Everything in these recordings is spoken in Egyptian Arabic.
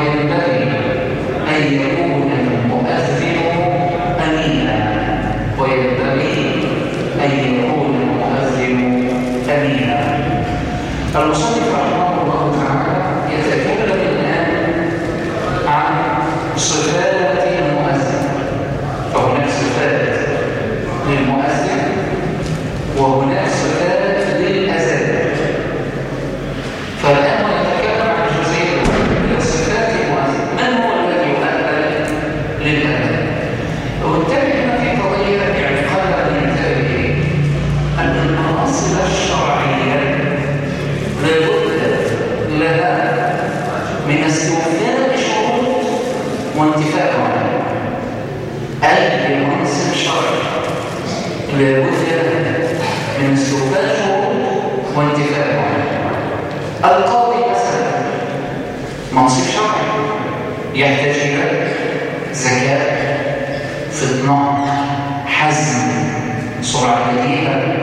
وينبغي أن يكون المؤذن أمينا وينبغي أن يكون المؤذن أمينا المصنف رحمه الله تعالى يتكلم الآن عن صفات المؤذن فهناك صفات للمؤذن وهناك صفات للأذان فالآن نتكلم عن جزئية من صفات المؤذن من هو الذي يؤذن للأذان وبالتالي هنا في قضية اعتقاد الانتباه أن المناصب الشرعية لابد لها من استوفاء شروط وانتفاء أي منصب شرعي لابد له من استوفاء شروط وانتفاء القاضي مثلا منصب شرعي يحتاج إلى ذكاء فطنة حزم سرعة بديهة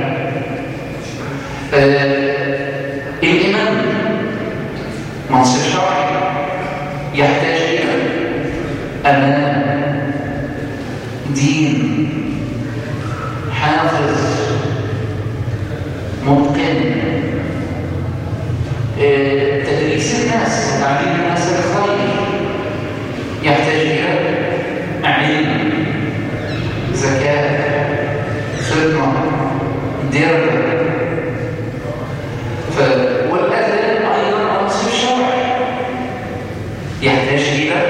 آه، الإمام منصب شرعي يحتاج إلى أمان دين حافظ متقن آه، تدريس الناس وتعليم الناس الخير يحتاج إلى علم ذكاء فطنة درب ف... والأذان أيضا منصب شرعي يحتاج إلى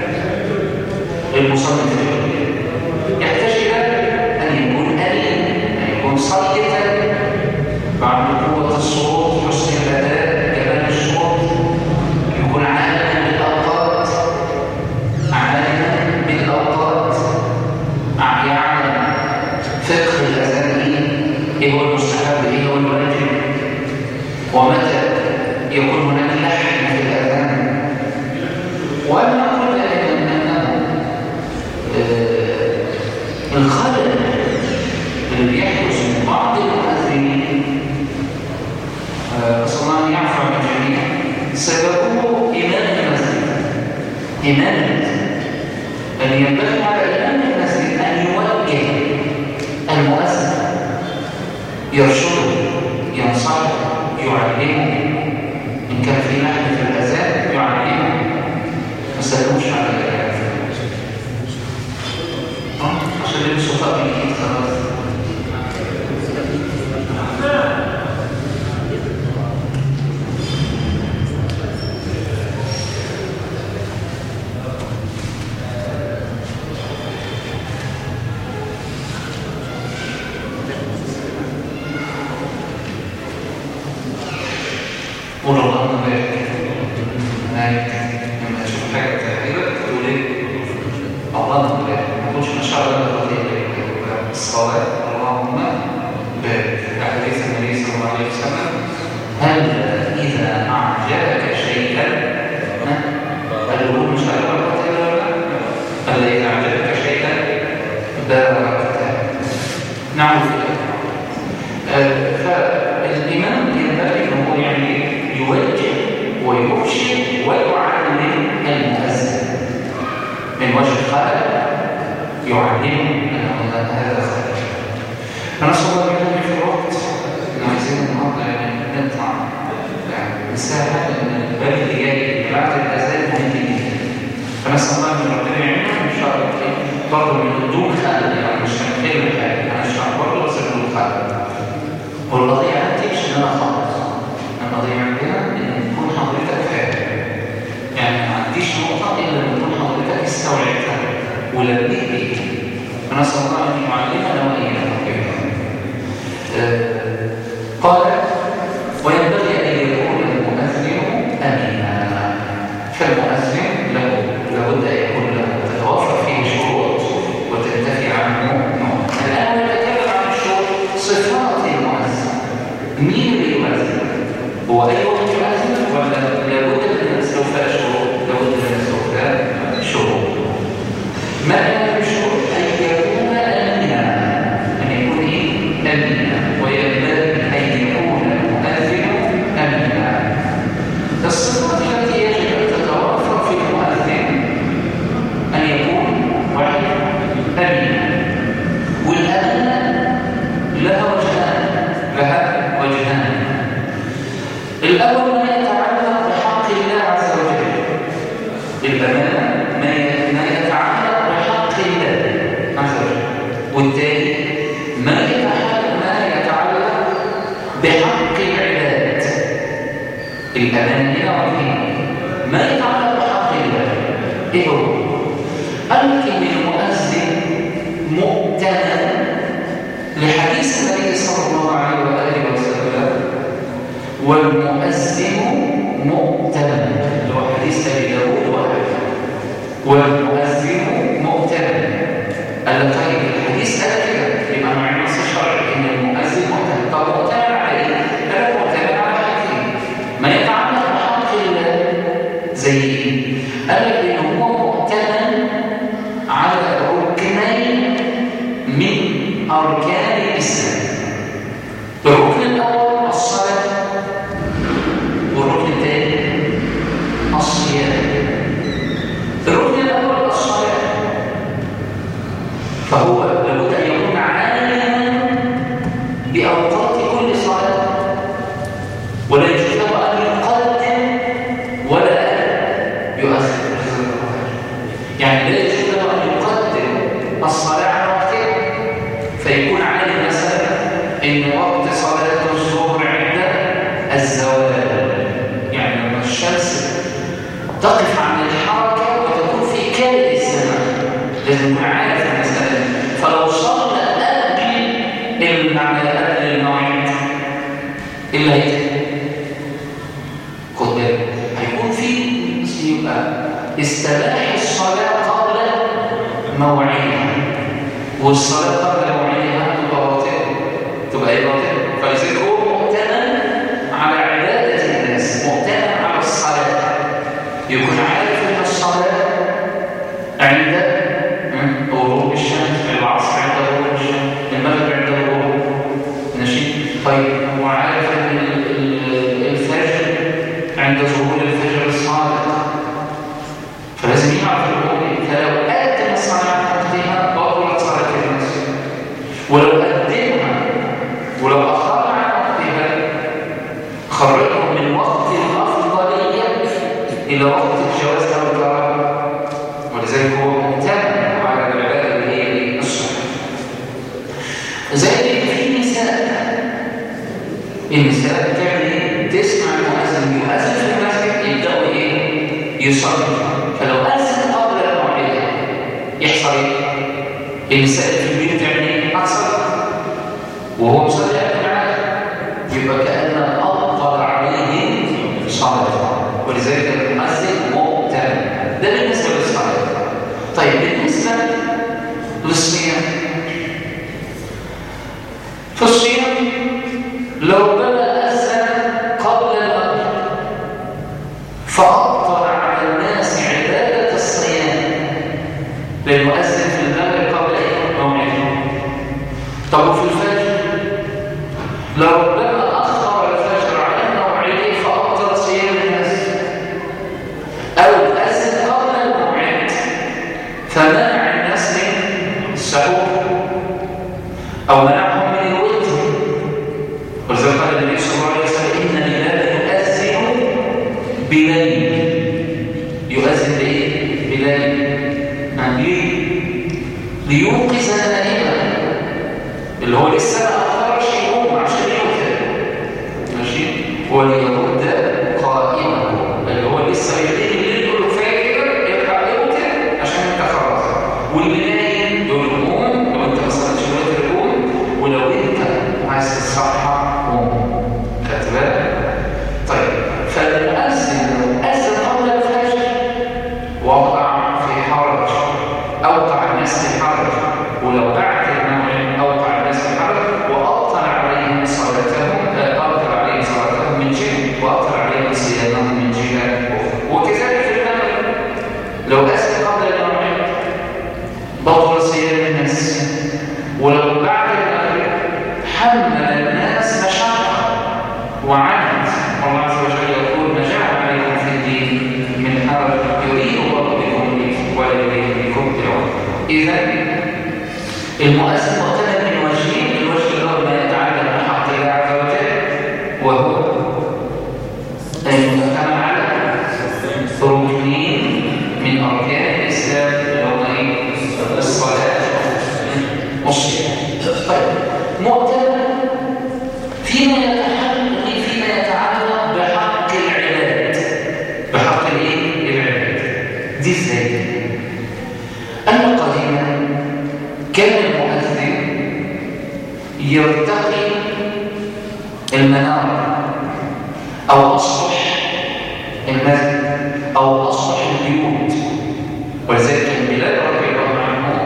المصنف يحتاج إلى أن يكون أليم أن يكون صيتا بعد قوة الصوت حسن الأداء جمال الصوت يكون عالما بالأوقات عالما بالأوقات يعلم فقه الأذان إيه إيه هو المستحب إيه هو الواجب ومتى يكون هناك لحن في الأذان وأن نقول أنه آه، الخلل اللي بيحدث من بعض المؤذنين آه، أسأل الله أن يعفو عن الجميع سببه إمام المسجد إمام المسجد أن ينبغي على إمام المسجد أن يوجه المؤذن يرشده ينصحه يعلمه إن كان في لحن في الأذان يعلمه ما سألوش على الأذان آه، عشان يلبسوا طقم جديد خلاص قول اللهم بارك هناك لما تشوف حاجه تقريبا تقول ايه اللهم بارك ما تقولش ما شاء الله لا قوه الا بالله الصلاه اللهم بارك حديث النبي صلى الله عليه وسلم هل اذا اعجبك شيئا ها؟ هل يقول ما شاء الله لا قوه الا بالله هل اذا اعجبك شيئا باركت نعم فالإمام ينبغي أنه يعني يوجه ويرشد ويعلم المؤذن من وجه الخلل يعلمه أنه هذا خلل فنسأل الله بنا في الوقت إن عايزين النهارده يعني نطلع يعني نساعد إن الباب اللي جاي بعد الأذان مهم جدا فنسأل الله من ربنا يعيننا إن شاء الله برضه من دون خلل يعني مش هنتكلم حاجة هنشرح برضه بس بدون خلل والقضية عندي مش ان انا خالص القضية عندنا ان تكون حضرتك فاهم يعني ما عنديش نقطة الا ان تكون حضرتك استوعبتها ولبيت بيها فنسأل الله ان يعلمنا واياكم آه، قال وينبغي ان يكون المؤذن امينا فالمؤذن له لابد ان يكون له تتوفر فيه شروط وتنتفي عنه نوع الان نتكلم عن الشروط صفات المؤذن مين اللي يؤذن هو اي واحد يؤذن ولا لابد من استوفاء شروط لابد من استوفاء شروط ما هذه الشروط ان يكون الأمانة ما ما يتعلق بحق الله عز وجل والتالي ما يتعلق ما يتعلق بحق العباد الأمانة هنا وفيه ما يتعلق بحق الله إيه هو؟ قال لك إن المؤذن مؤتمن لحديث النبي صلى الله عليه وآله وسلم والمؤذن مؤتمن اللي هو حديث أبي داود وأحمد والمؤذن مؤتمن قال لك طيب الحديث قال كده يبقى مع النص الشرعي ان المؤذن مؤتمن طب مؤتمن على ايه؟ قال لك مؤتمن على حاجتين ما يتعلق بحق الله زي ايه؟ قال لك ان هو مؤتمن على ركنين من اركان الاسلام الركن الاول الصلاه والركن الثاني الصيام الركن الاول الصلاه فهو لابد ان يكون عالما باوقات كل صلاه ولا يجوز له ان يقدم ولا ان يؤخر يعني لا يجوز له ان يقدم الصلاه على وقتها فيكون عالم مثلا ان وقت صلاه الظهر عند الزوال يعني لما الشمس تقف عن الحركه وتكون في كامل الزمان لازم يكون عارف المساله دي فلو صلى قبل المعنى قبل الموعد ايه اللي هيتم؟ خد بالك هيكون في يبقى استباح الصلاه قبل موعدها والصلاه قبل موعدها تبقى باطله تبقى ايه باطله فلذلك هو مؤتمن على عباده الناس مؤتمن على الصلاه يكون عارف ان الصلاه عند غروب الشمس العصر عند غروب الشمس المغرب عند الغروب ماشي طيب هو عارف ان ال- ال- الفجر عند ظهور الفجر الصادق فلازم يعرف الامور دي فلو قدم الصلاه عن وقتها بطلت صلاه الناس ولو قدمها ولو اخرها عن وقتها خرجهم من وقت الافضليه الى وقت الجواز او الكراهه ولذلك هو مهتم على العباده اللي هي ايه؟ الصلاه زي في نساء النساء بتعمل ايه؟ تسمع المؤذن يؤذن في المسجد يبداوا ايه؟ يصلي فلو اذن قبل الموعد يحصل ايه؟ النساء اللي في البيت تعمل ايه؟ هتصلي وهو مصلي قبل معاه يبقى كأن أبطل عليه صلاة ولذلك المؤذن مؤتمن ده بالنسبة للصلاة طيب بالنسبة للصيام في الصيام لو بدأ أذن قبل المغرب فأبطل على الناس عبادة الصيام للمؤذن في المغرب قبل إيه؟ موعده طب وفي الفجر لو ربنا أخر الفجر على موعده فأبطل صيام الناس أو أذن قبل الموعد فمنع الناس من السحور أو منعهم من الوتر ولذلك قال النبي صلى الله عليه وسلم إن بلال يؤذن بليل يؤذن بإيه؟ بليل نعم ليه؟ ليوقظ النائمة اللي هو لسه ما أقدرش يقوم عشان يوتر ماشي وليرد قائما اللي هو لسه يبتدي الليل يقول له كفايه كده يرجع يوتر عشان انت خلاص واللي نايم يقول له قوم لو انت ما صليتش الوتر قوم ولو انت عايز تصحى قوم خدت بالك؟ طيب فالمؤذن لو اذن قبل الفجر وقع في حرج اوقع الناس في حرج ولو بعد الموعد اوقع الناس في حرج وابطل عليهم صلاتهم آه، ابطل عليهم صلاتهم من جهه وابطل عليهم صيامهم من جهه اخرى وكذلك في المغرب لو اذن قبل الموعد بطل صيام الناس ولو بعد المغرب حمل الناس مشقه وعنت الله عز وجل يقول ما جعل عليكم في الدين من حرج يريد الله بكم اليسر ولا يريد بكم العسر اذا المؤذن مؤتمن من وجهين الوجه الاول ما يتعلق بحق الله عز وجل وهو المؤتمن على ركنين من أركان الإسلام اللي هم إيه؟ الصلاة والصيام طيب مؤتمر فيما يتحقق فيما يتعلق بحق العباد بحق الايه؟ العباد دي ازاي؟ أن قديما كان المؤذن يرتقي المنار أو أسطح المسجد أو أسطح البيوت ولذلك كان بلال رضي الله عنه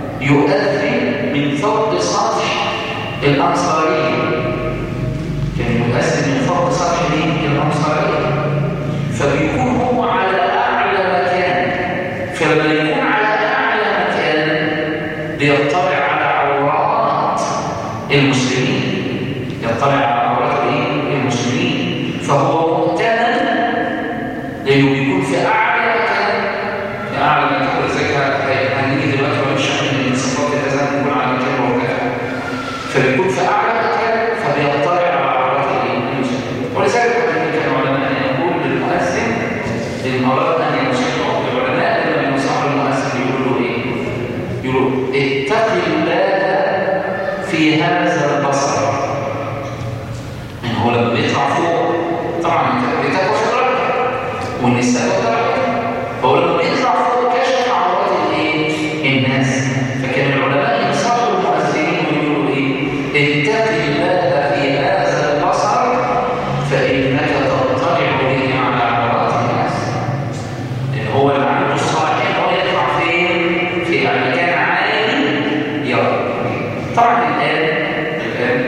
يؤذن من فوق سطح الأنصارية كان يؤذن من فوق سطح الأنصارية فبيكون هو على أعلى مكان فلما يكون على أعلى مكان بيطلع على عورات المسلمين يطلع على عورات إيه؟ المسلمين فهو مؤتمن لأنه بيكون في أعلى مكان في أعلى مكان ولذلك هنيجي دلوقتي ونشرح من صفات الأذان يكون على مكان مرتفع فبيكون في أعلى مكان فبيطلع على عورات المسلمين ولذلك كان العلماء يقول للمؤذن للمراد أن ينصحه العلماء لما ينصحوا المؤذن يقولوا إيه؟ يقولوا اتق الله في هذا البصر ان هو لما بيطلع فوق طبعا انت بتاكل في الركعه والنساء والركعه فهو لما بيطلع فوق كشف عورات الايه؟ الناس فكان العلماء ينصحوا المؤذنين ويقولوا ايه؟ اتق الله في هذا البصر فانك تطلع به على عورات الناس لان هو اللي عنده الصلاحيه هو يطلع فين؟ في مكان عالي يرى طبعا الان الان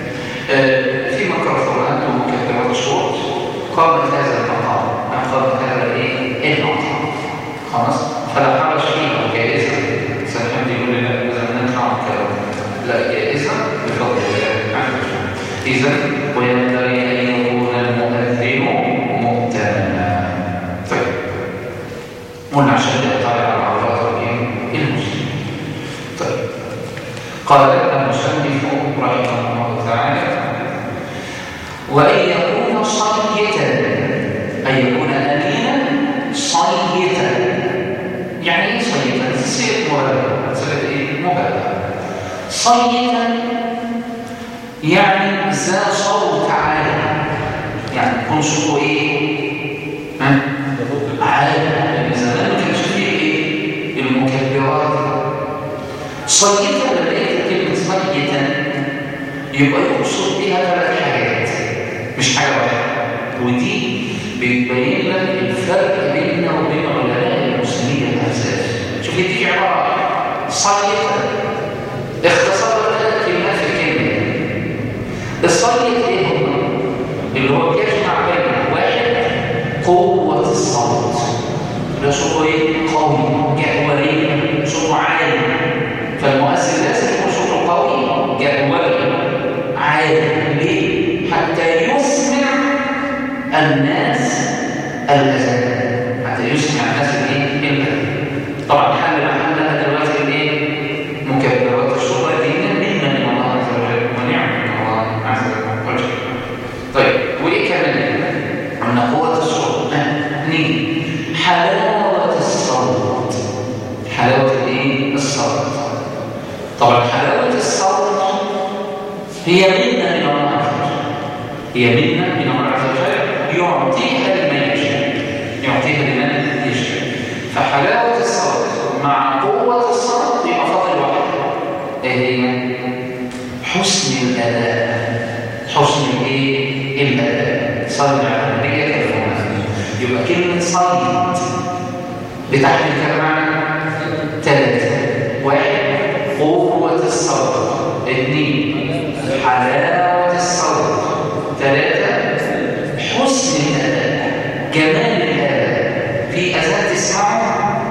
آه، في ميكروفونات ومكبرات صوت قامت هذا المقام قامت هذا الايه؟ المقام خلاص فلا حرج فيه جائزه سنحب يقول لنا اذا نطلع الكلام لا جائزه بفضل الله عز وجل اذا وينبغي ان يكون المؤذن مؤتمنا طيب قلنا عشان يطلع على عورات المسلم طيب قال المصنف رحمه الله تعالى وأن يكون صيتا أن يكون أمينا صيتا يعني إيه صيتا؟ صيغة مبالغة صيغة إيه؟ مبالغة صيتا يعني ذا صوت عالي يعني يكون صوته إيه؟ ها؟ عالي يعني زمان ما كانش فيه إيه؟ المكبرات صيتا لما يكتب كلمة صيتا يبقى يقصد بها ثلاث حاجات مش حاجة واحدة ودي بتبين لك الفرق بيننا وبين علماء المسلمين الأساس شوف دي عبارة صيتا اختصر ثلاث كلمات في كلمة الصيت ايه هو؟ اللي هو بيجمع بين واحد قوة الصوت ده صوته ايه؟ قوي جهوري صوته عالي فالمؤثر لازم يكون صوته قوي جهوري عالي ليه؟ حتى يسمع الناس الاذان حتى يسمع الناس الايه؟ الاذان طبعا حل محلها دلوقتي الايه؟ مكبرات الصوت دي منا من الله عز وجل ونعم من الله عز وجل طيب وايه كمان؟ قلنا قوة الصوت اثنين حلاوة الصوت حلاوة الايه؟ الصوت طبعا حلاوة الصوت هي منا من الله عز وجل هي منا من الله عز وجل يعطيها لمن يشاء يعطيها لمن يشاء فحلاوة الصوت مع قوة الصوت يبقى فاضل واحد ايه هي؟ حسن الأداء حسن الايه؟ الأداء صلي على النبي كالفوز يبقى كلمة صيد بتحمل كم معنى؟ ثلاثة واحد قوة الصوت اثنين حلاوة الصوت ثلاثة حسن الأداء جمال الأداء في أذان تسمعه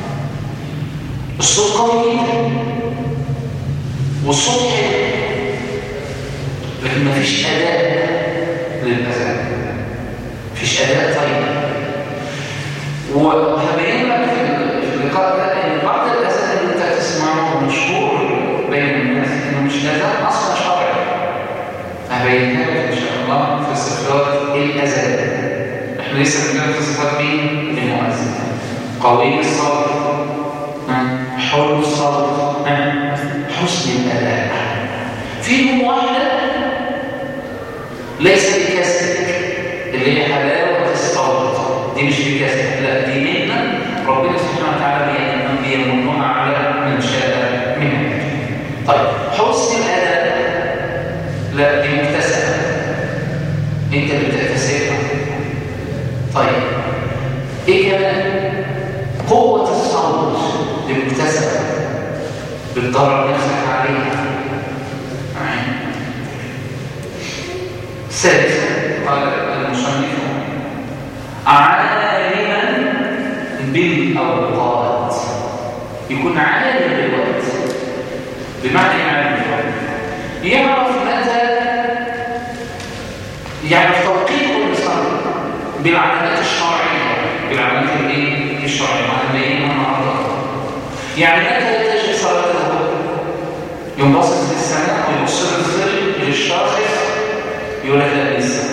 الصوت قوي جدا والصوت حلو لكن مفيش أداء للأذان مفيش أداء طيب وهبين لك في اللقاء ده ان بعض الاذان اللي انت تسمعه مشهور بين الناس انه مش اذان اصلا شرعي هبينها لك ان شاء الله في صفات الاذان احنا لسه بنتكلم في صفات مين؟ المؤذن قوي الصوت الصوت حلو الصوت حسن الأداء فيهم واحدة ليس بكسر اللي هي حلاوة الصوت دي مش بكسر لا دي منا ربنا سبحانه وتعالى بيمنها على من شاء منه طيب حسن الأداء لا دي مكتسبة انت بتكتسبها طيب ايه كمان قوة الصوت دي مكتسبة بتدرب نفسك عليها ثالثا قال المصنف عالما بالاوقات يكون عالم بالوقت بمعنى عالم بالوقت يعرف متى يعرف توقيت كل صلاه بالعلامات الشرعيه بالعلامات الايه الشرعيه هنبينها النهارده يعني متى يتجه صلاه الظهر يوم باصص للسماء ويبص للظل للشاخص يقول لك لا لسه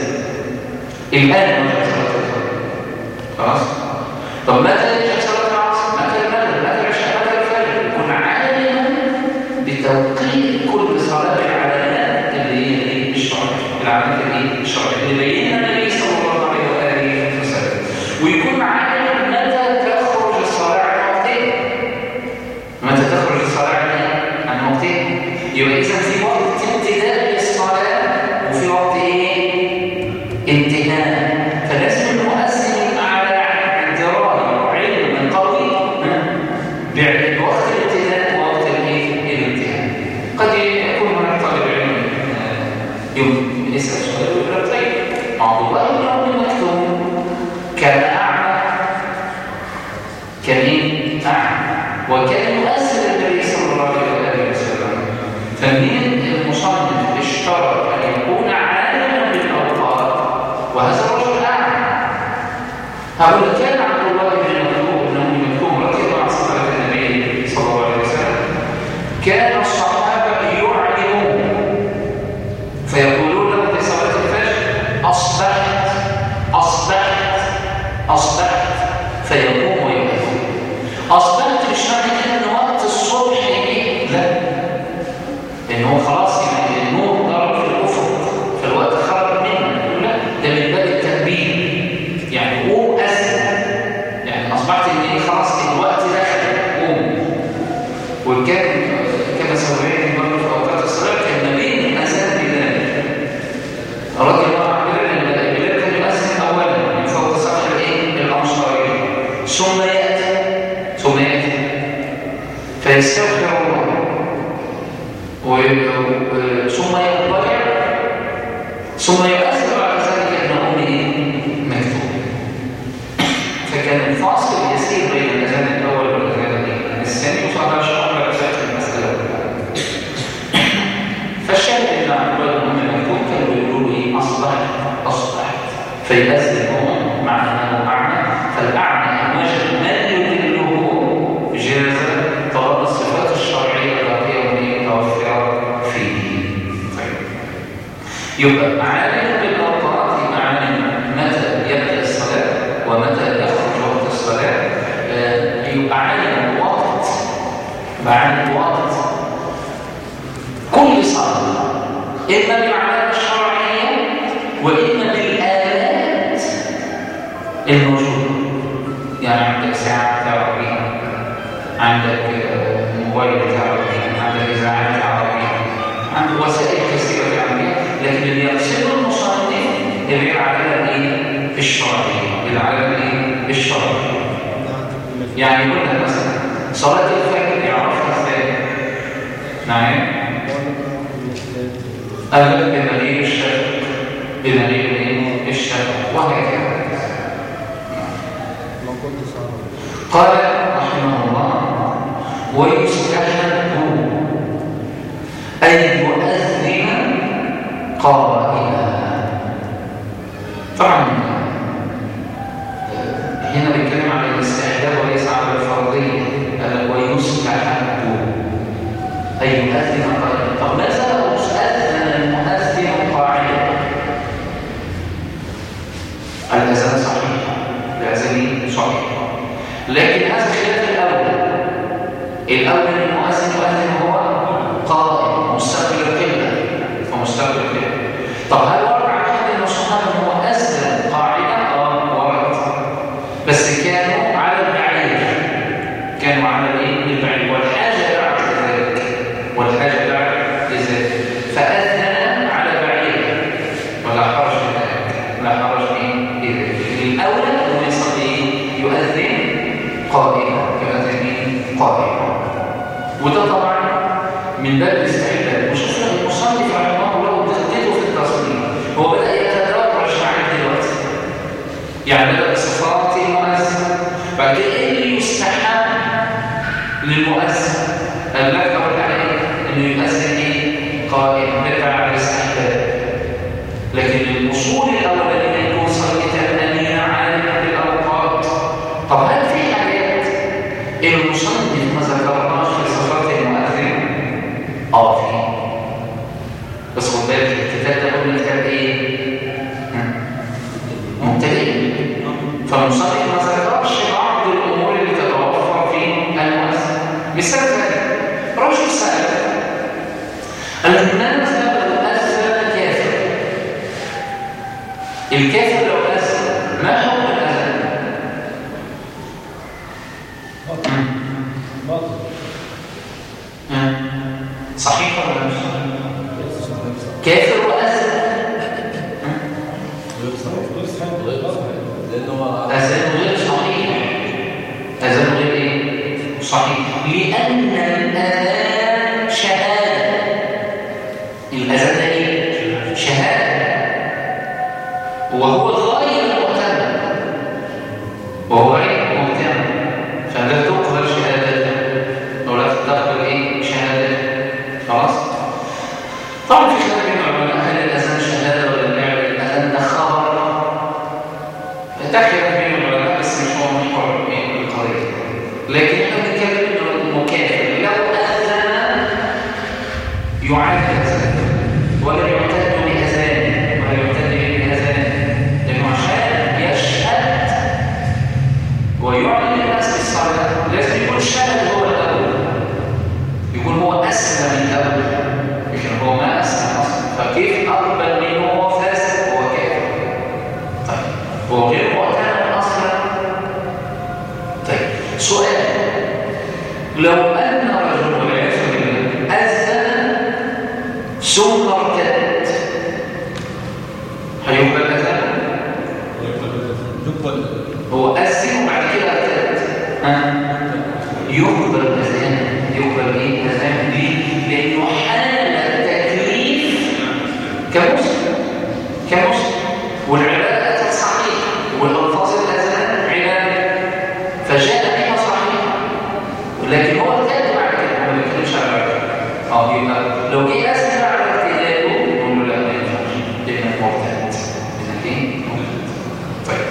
الان وجه صلاه الظهر خلاص طب متى يجي صلاه العصر متى المغرب متى العشاء متى الفجر يكون عالما بتوقيت كل صلاه بالعلامات اللي هي ايه الشرعيه العلامات الايه الشرعيه اللي بينها النبي صلى الله عليه واله وسلم ويكون عالم متى تخرج الصلاه عن وقتها متى تخرج الصلاه عن وقتها يبقى اذا في وقت ابتداء للصلاه وفي وقت ايه انتهاء فلازم المؤذن يبقى على درايه وعلم قوي بوقت الابتداء ووقت الايه الانتهاء قد يكون هناك طالب علم يوم يسال سؤال ويقول طيب عبد الله بن عمر مكتوم كان اعمى كان ايه اعمى وكان يؤثر النبي صلى الله عليه وسلم فمن المصنف اشترط ان يكون عالما بالاوقات وهذا الرجل اعمى هقول كان عبد الله بن مكتوم بن ام مكتوم رضي الله عن صحابه النبي صلى الله عليه وسلم كان الصحابه يعلمون فيقولون له في صلاه الفجر اصبحت اصبحت اصبحت فيقوم ويؤذن اصبحت مش معنى كده ان وقت الصبح جه لا ان هو خلاص يعني النور ضرب في الافق فالوقت خرج منه لا ده من باب التنبيه يعني قوم اذن يعني اصبحت ان ايه خلاص الوقت دخل قوم وكان كما سويت برضه في اوقات الصلاه كان ما بين الاذان بذلك رضي الله عنه بلال بلال كان يؤذن اولا من فوق سطح الايه الانصاريه ثم ياتي ثم ياتي فيستغفر الله ثم يضطجع ثم يؤثر على ذلك انه ايه مكتوب فكان الفاصل يسير بين الاذان الاول والاذان الثاني وصار شرح اجزاء المساله فالشاهد ان عبد الله بن ام مكتوب كانوا بيقولوا ايه اصبحت اصبحت فيؤذن هو مع انه اعمى فالاعمى ان وجد من يدله جاز طلب الصفات الشرعيه التي هي متوفره فيه طيب يبقى عالم بالاوقات يبقى عالم متى يبدا الصلاه ومتى يخرج وقت الصلاه آه، يبقى عالم وقت عالم وقت كل صلاه اما بالعلامه الشرعيه واما بالالات الموجوده يعني عندك ساعه تعرف بيها عندك آه، موبايل تعرف بيها عندك اذاعه تعرف بيها عندك وسائل كثيره تعرف بيها لكن اللي يقصده المصنف اللي هي العلامه ايه الشرعيه العلامه ايه الشرعيه يعني يقول لك مثلا صلاه الفجر يعرفها ازاي نعم قال لك بمليل الشفق بمليل ايه الشفق وهكذا قال رحمه الله ويستحب أن يؤذن قائلا طبعا آه، هنا بيتكلم على الاستحباب وليس على الفرضية قال ويستحب أن يؤذن قائلا طب ماذا لو أذن المؤذن قاعدا الأذان صحيح الأذان صحيح لكن هذا خلاف كانوا على الايه البعيد والحاجه بعد ذلك والحاجه بعد ذلك فاذن على بعيد ولا حرج في ذلك لا حرج في ذلك الاولى انه يصلي يؤذن قائما يؤذن قائما وده طبعا من باب الاستعداد وشوف المصنف رحمه الله دقته في التصميم هو بدا يتدرج معاك دلوقتي يعني بدا بصفات المؤذن بعد كده ايه اللي يستحب للمؤذن قال لك اقول عليه انه يؤذن ايه قائم بتاع الاستحباب لكن الاصول الاولانيه انه يوصل لتمانين عالم بالاوقات طب هل في حاجات المصنف ما ذكرناش في صفات المؤذن اه في بس خد بالك الكتاب ده قلنا كتاب ايه مبتدئ فالمصنف ما ذكرش بعض الامور اللي تتوفر في المؤذن مثال ذلك رجل سال قال لك ماذا لو اذن كافر الكافر لو اذن ما حكم الاذان صحيح ولا مش كافر واذن أذان غير صحيح أذان غير إيه؟ صحيح لأن الأذان شهادة الأذان ده إيه؟ شهادة وهو غير مؤتمن وهو غير مؤتمن فلا تقبل شهادته أو لا تقبل إيه؟ شهادته خلاص؟ طبعا في خلاف بين العلماء هل الأذان شهادة ولا الأذان ده خبر تحكي بين العلماء بس مش هو محور القضية لكن احنا بنتكلم انه المكافر لو اذن يعاد اذان ولا يعتد باذان ولا يعتد باذان لانه عشان يشهد ويعلن الناس بالصلاه لازم يكون شاهد هو الاول يكون هو اسلم الاول لكن هو ما اسلم اصلا فكيف اقبل منه هو فاسد هو كافر طيب هو غير معتمد اصلا طيب سؤال لو ان رجل والعياذ بالله اذن ثم ارتد هيقبل اذانه هو اذن وبعد كده ارتد ها يقبل اذانه يقبل ايه اذانه ليه لانه حال التكليف كمسلم كمسلم والعباده اتت صحيحه والالفاظ الاذان عباده فجاء بها صحيحه لكن هو ارتد بعد كده هو ما بيتكلمش على بعد كده اه يبقى لو جه اذن بعد ارتداده نقول له لا ما ينفعش لانك مرتد لانك ايه مرتد طيب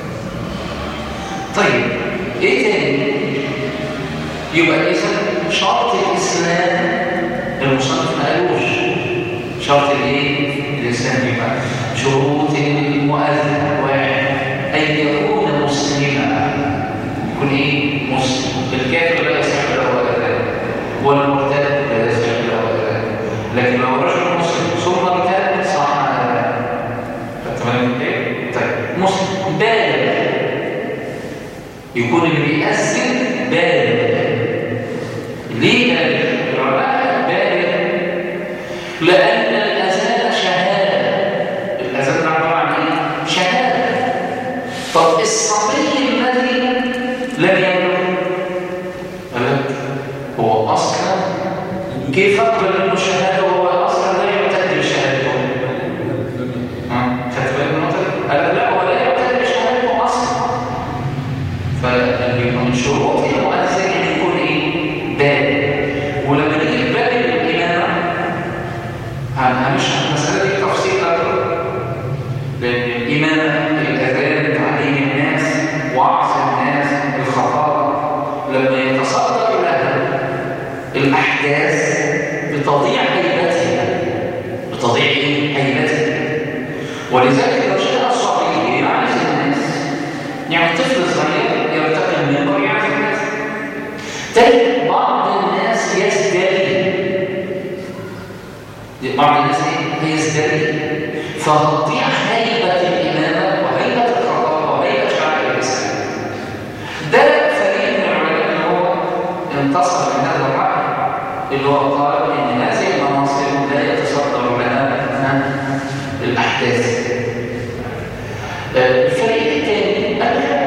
طيب ايه تاني يبقى اذا شرط الاسلام المصنف ما قالوش شرط الايه الاسلام يبقى شروط المؤذن واحد ان يكون مسلما يكون ايه مسلم الكافر لا يصح له اذان والمرتد لا يصح له اذان لكن لو رجل مسلم ثم ارتد صح اذان تمام ايه طيب مسلم بالغ يكون اللي بيأذن بالغ ليه بالغ؟ العلماء بالغ لأن الأذان شهادة الأذان ده عبارة عن إيه؟ شهادة طب الصبي الذي لم يبلغ أبدا هو أصلا كيف أقبل منه شهادة وهو أصلا لا يعتد بشهادته؟ ها؟ خدت بالك من النقطة دي؟ قال لا هو لا يعتد بشهادته أصلا فمن شروط المؤذن ان يكون ايه بالغ ولما نيجي بالغ الامامه هنشرح المساله دي تفصيل اكتر لان الامامه الاذان تعليم الناس وعظ الناس الخطاب لما يتصدر لها الاحداث بتضيع هيبتها بتضيع ايه هيبتها ولذلك لو جاء صبي يعرف الناس يعني طفل صغير يرتقي المنبر يعرف الناس تجد بعض الناس يزدري بعض الناس ايه يزدري فتضيع هيبة الإمامة وهيبة الخطاب وهيبة شعب الإسلام ده فريق من العلماء اللي هو انتصر من هذا الرأي اللي هو قال إن هذه المناصب لا يتصدر لها الأحداث الفريق الثاني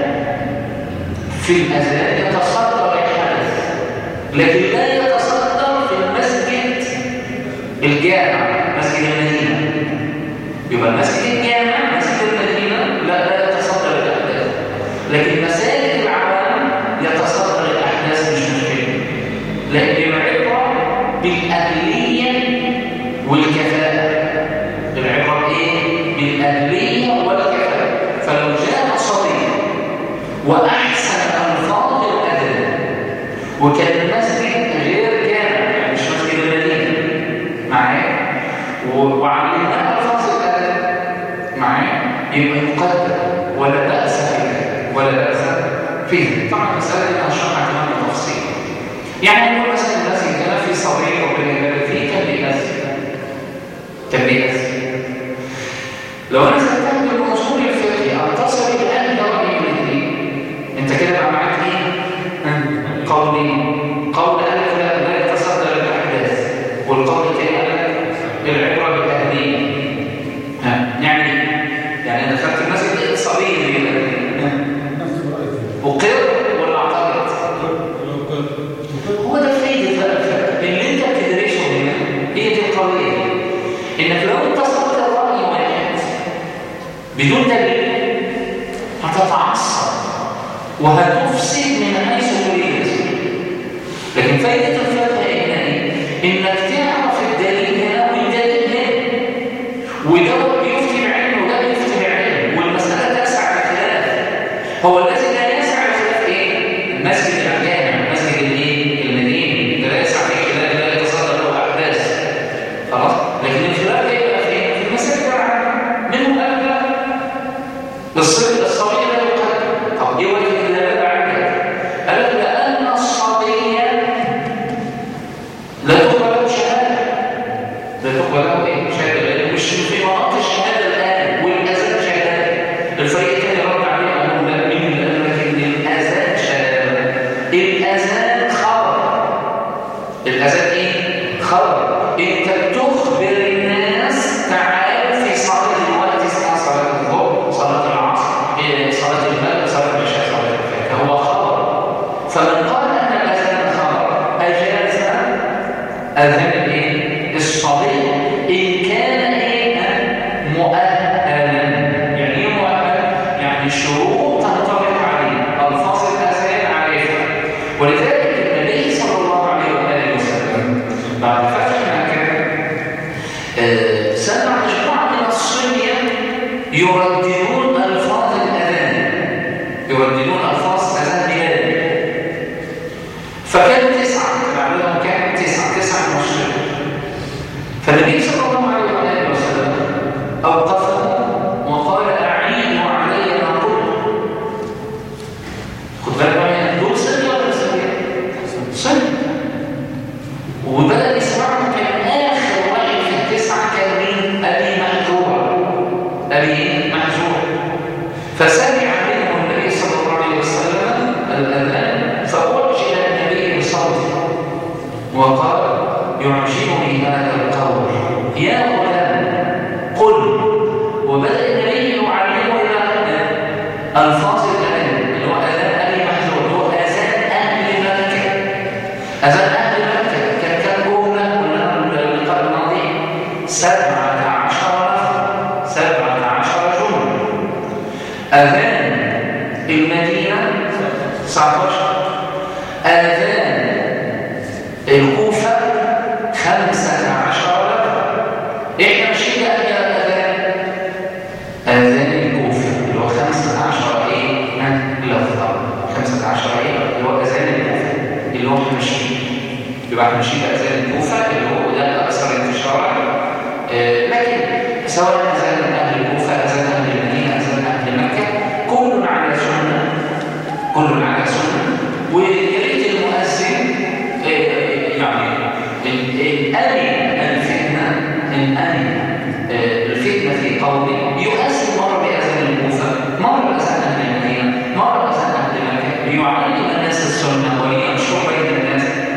في الأذان يتصدر الحدث لكن لا يتصدر في المسجد الجامع مسجد المدينة يبقى المسجد الجامع مسجد المدينة لا لا يتصدر الأحداث لكن مساجد العوام يتصدر الأحداث مش مشكلة لأن العبرة بالأهلية والكفاءة العبرة بإيه؟ بالأهلية والكفاءة فلو جاء صديق وأحسن ألفاظ الأذان وكان المسجد غير جامع يعني مش مسجد المدينة معايا وعلمناه ألفاظ الأذان معايا يبقى يقدر ولا بأس فيه ولا بأس فيه طبعا المسألة دي هشرحها كمان بالتفصيل يعني نقول مثلا المسجد هنا في صديق ربنا يبارك فيه كان بيأذن كان بيأذن لو انا سألتك بالأصول الفقهية أتصل الآن برأي الاثنين أنت كده بقى معاك إيه؟ قولين قول ألف لا لا يتصدر الأحداث والقول الثاني ألف العبرة بالأهلية ها يعني يعني أنا دخلت المسجد لقيت صبي أقر ولا أعترض؟ هو ده فايدة بقى اللي أنت بتدرسه هنا هي دي القضية إنك لو أنت صدت رأي واحد بدون دليل هتتعصب وهتفسد من حيث تريد لكن فائدة الفقه هنا ايه؟ انك تعرف الدليل هنا والدليل هنا وده بيفتي بعلم وده بيفتي بعلم والمسألة تسع الخلاف هو الذي لا يسع الخلاف ايه؟ المسجد الجامع المسجد الايه؟ المديني ده لا يسع فيه خلاف لا يتصدر له احداث خلاص؟ لكن الخلاف هيبقى في ايه؟ في المساجد العامة منهم قال لا الصبي الصبي لا يقدر طب ايه وجه الدلاله عندك قال لك لان الصبي لا تقبل شهاده لا تقبل ايه شهاده لان مش في مناطق الشهاده الان والاذان شهاده الفريق الثاني رد عليه قال لهم لا مين اللي قال لك ان الاذان شهاده الاذان خبر الاذان ايه خبر انت بتخبر الناس تعالوا في صلاه الوقت اسمها صلاه الظهر صلاه العصر إيه، صلاه المغرب صلاه العشاء صلاه الفجر هو خبر فمن قال ان الاذان خبر اجاز اذان الايه الصبي ان كان ايه مؤهلا يعني ايه مؤهل يعني شروط تنطبق عليه الفاظ الاذان عارفها ولذلك النبي صلى الله عليه واله وسلم بعد فتح مكه آه، سمع مجموعه من الصبيه يرددون الفاظ الاذان يرددون الفاظ اذان بلال فكانوا تسعه العدد كان تسعه تسعه مشركين فالنبي صلى الله عليه واله وسلم اوقفهم وقال اعيدوا علي ما قلت خد بالك بقى من دول سنه ولا سنه سنه وبدأ يسمعهم كان آخر واحد في التسعة كان مين؟ أبي مهجور أبي إيه؟ مهجور فسمع منه النبي صلى الله عليه وسلم الأذان فوجه النبي بصوته وقال يعجبني هذا القول يا غلام قل وبدأ النبي يعلمه ألفاظ الأذان اللي هو أذان أبي مهجور اللي هو أذان أهل مكة أذان أهل مكة كان كان جملة قلنا اللقاء الماضي سبعة عشر سبعة عشر جملة أذان المدينة 19 أذان الكوفة 15 إحنا مشينا إلى الأذان أذان الكوفة اللي هو 15 إيه؟ لفظة 15 إيه؟ اللي هو أذان الكوفة اللي هو احنا ماشيين يبقى احنا ماشيين بأذان الكوفة اللي هو ده أكثر انتشارا آه، لكن سواء أذان أهل الكوفة أذان أهل المدينة أذان أهل مكة كل على سنة كل على سنة ويا ريت المؤذن آه، يعني ال- الأمن الفتنة الأمن آه، الفتنة في قوله يؤذن مرة بأذان الكوفة مرة بأذان أهل المدينة مرة بأذان أهل مكة ليعلم الناس السنة ولينشر بين الناس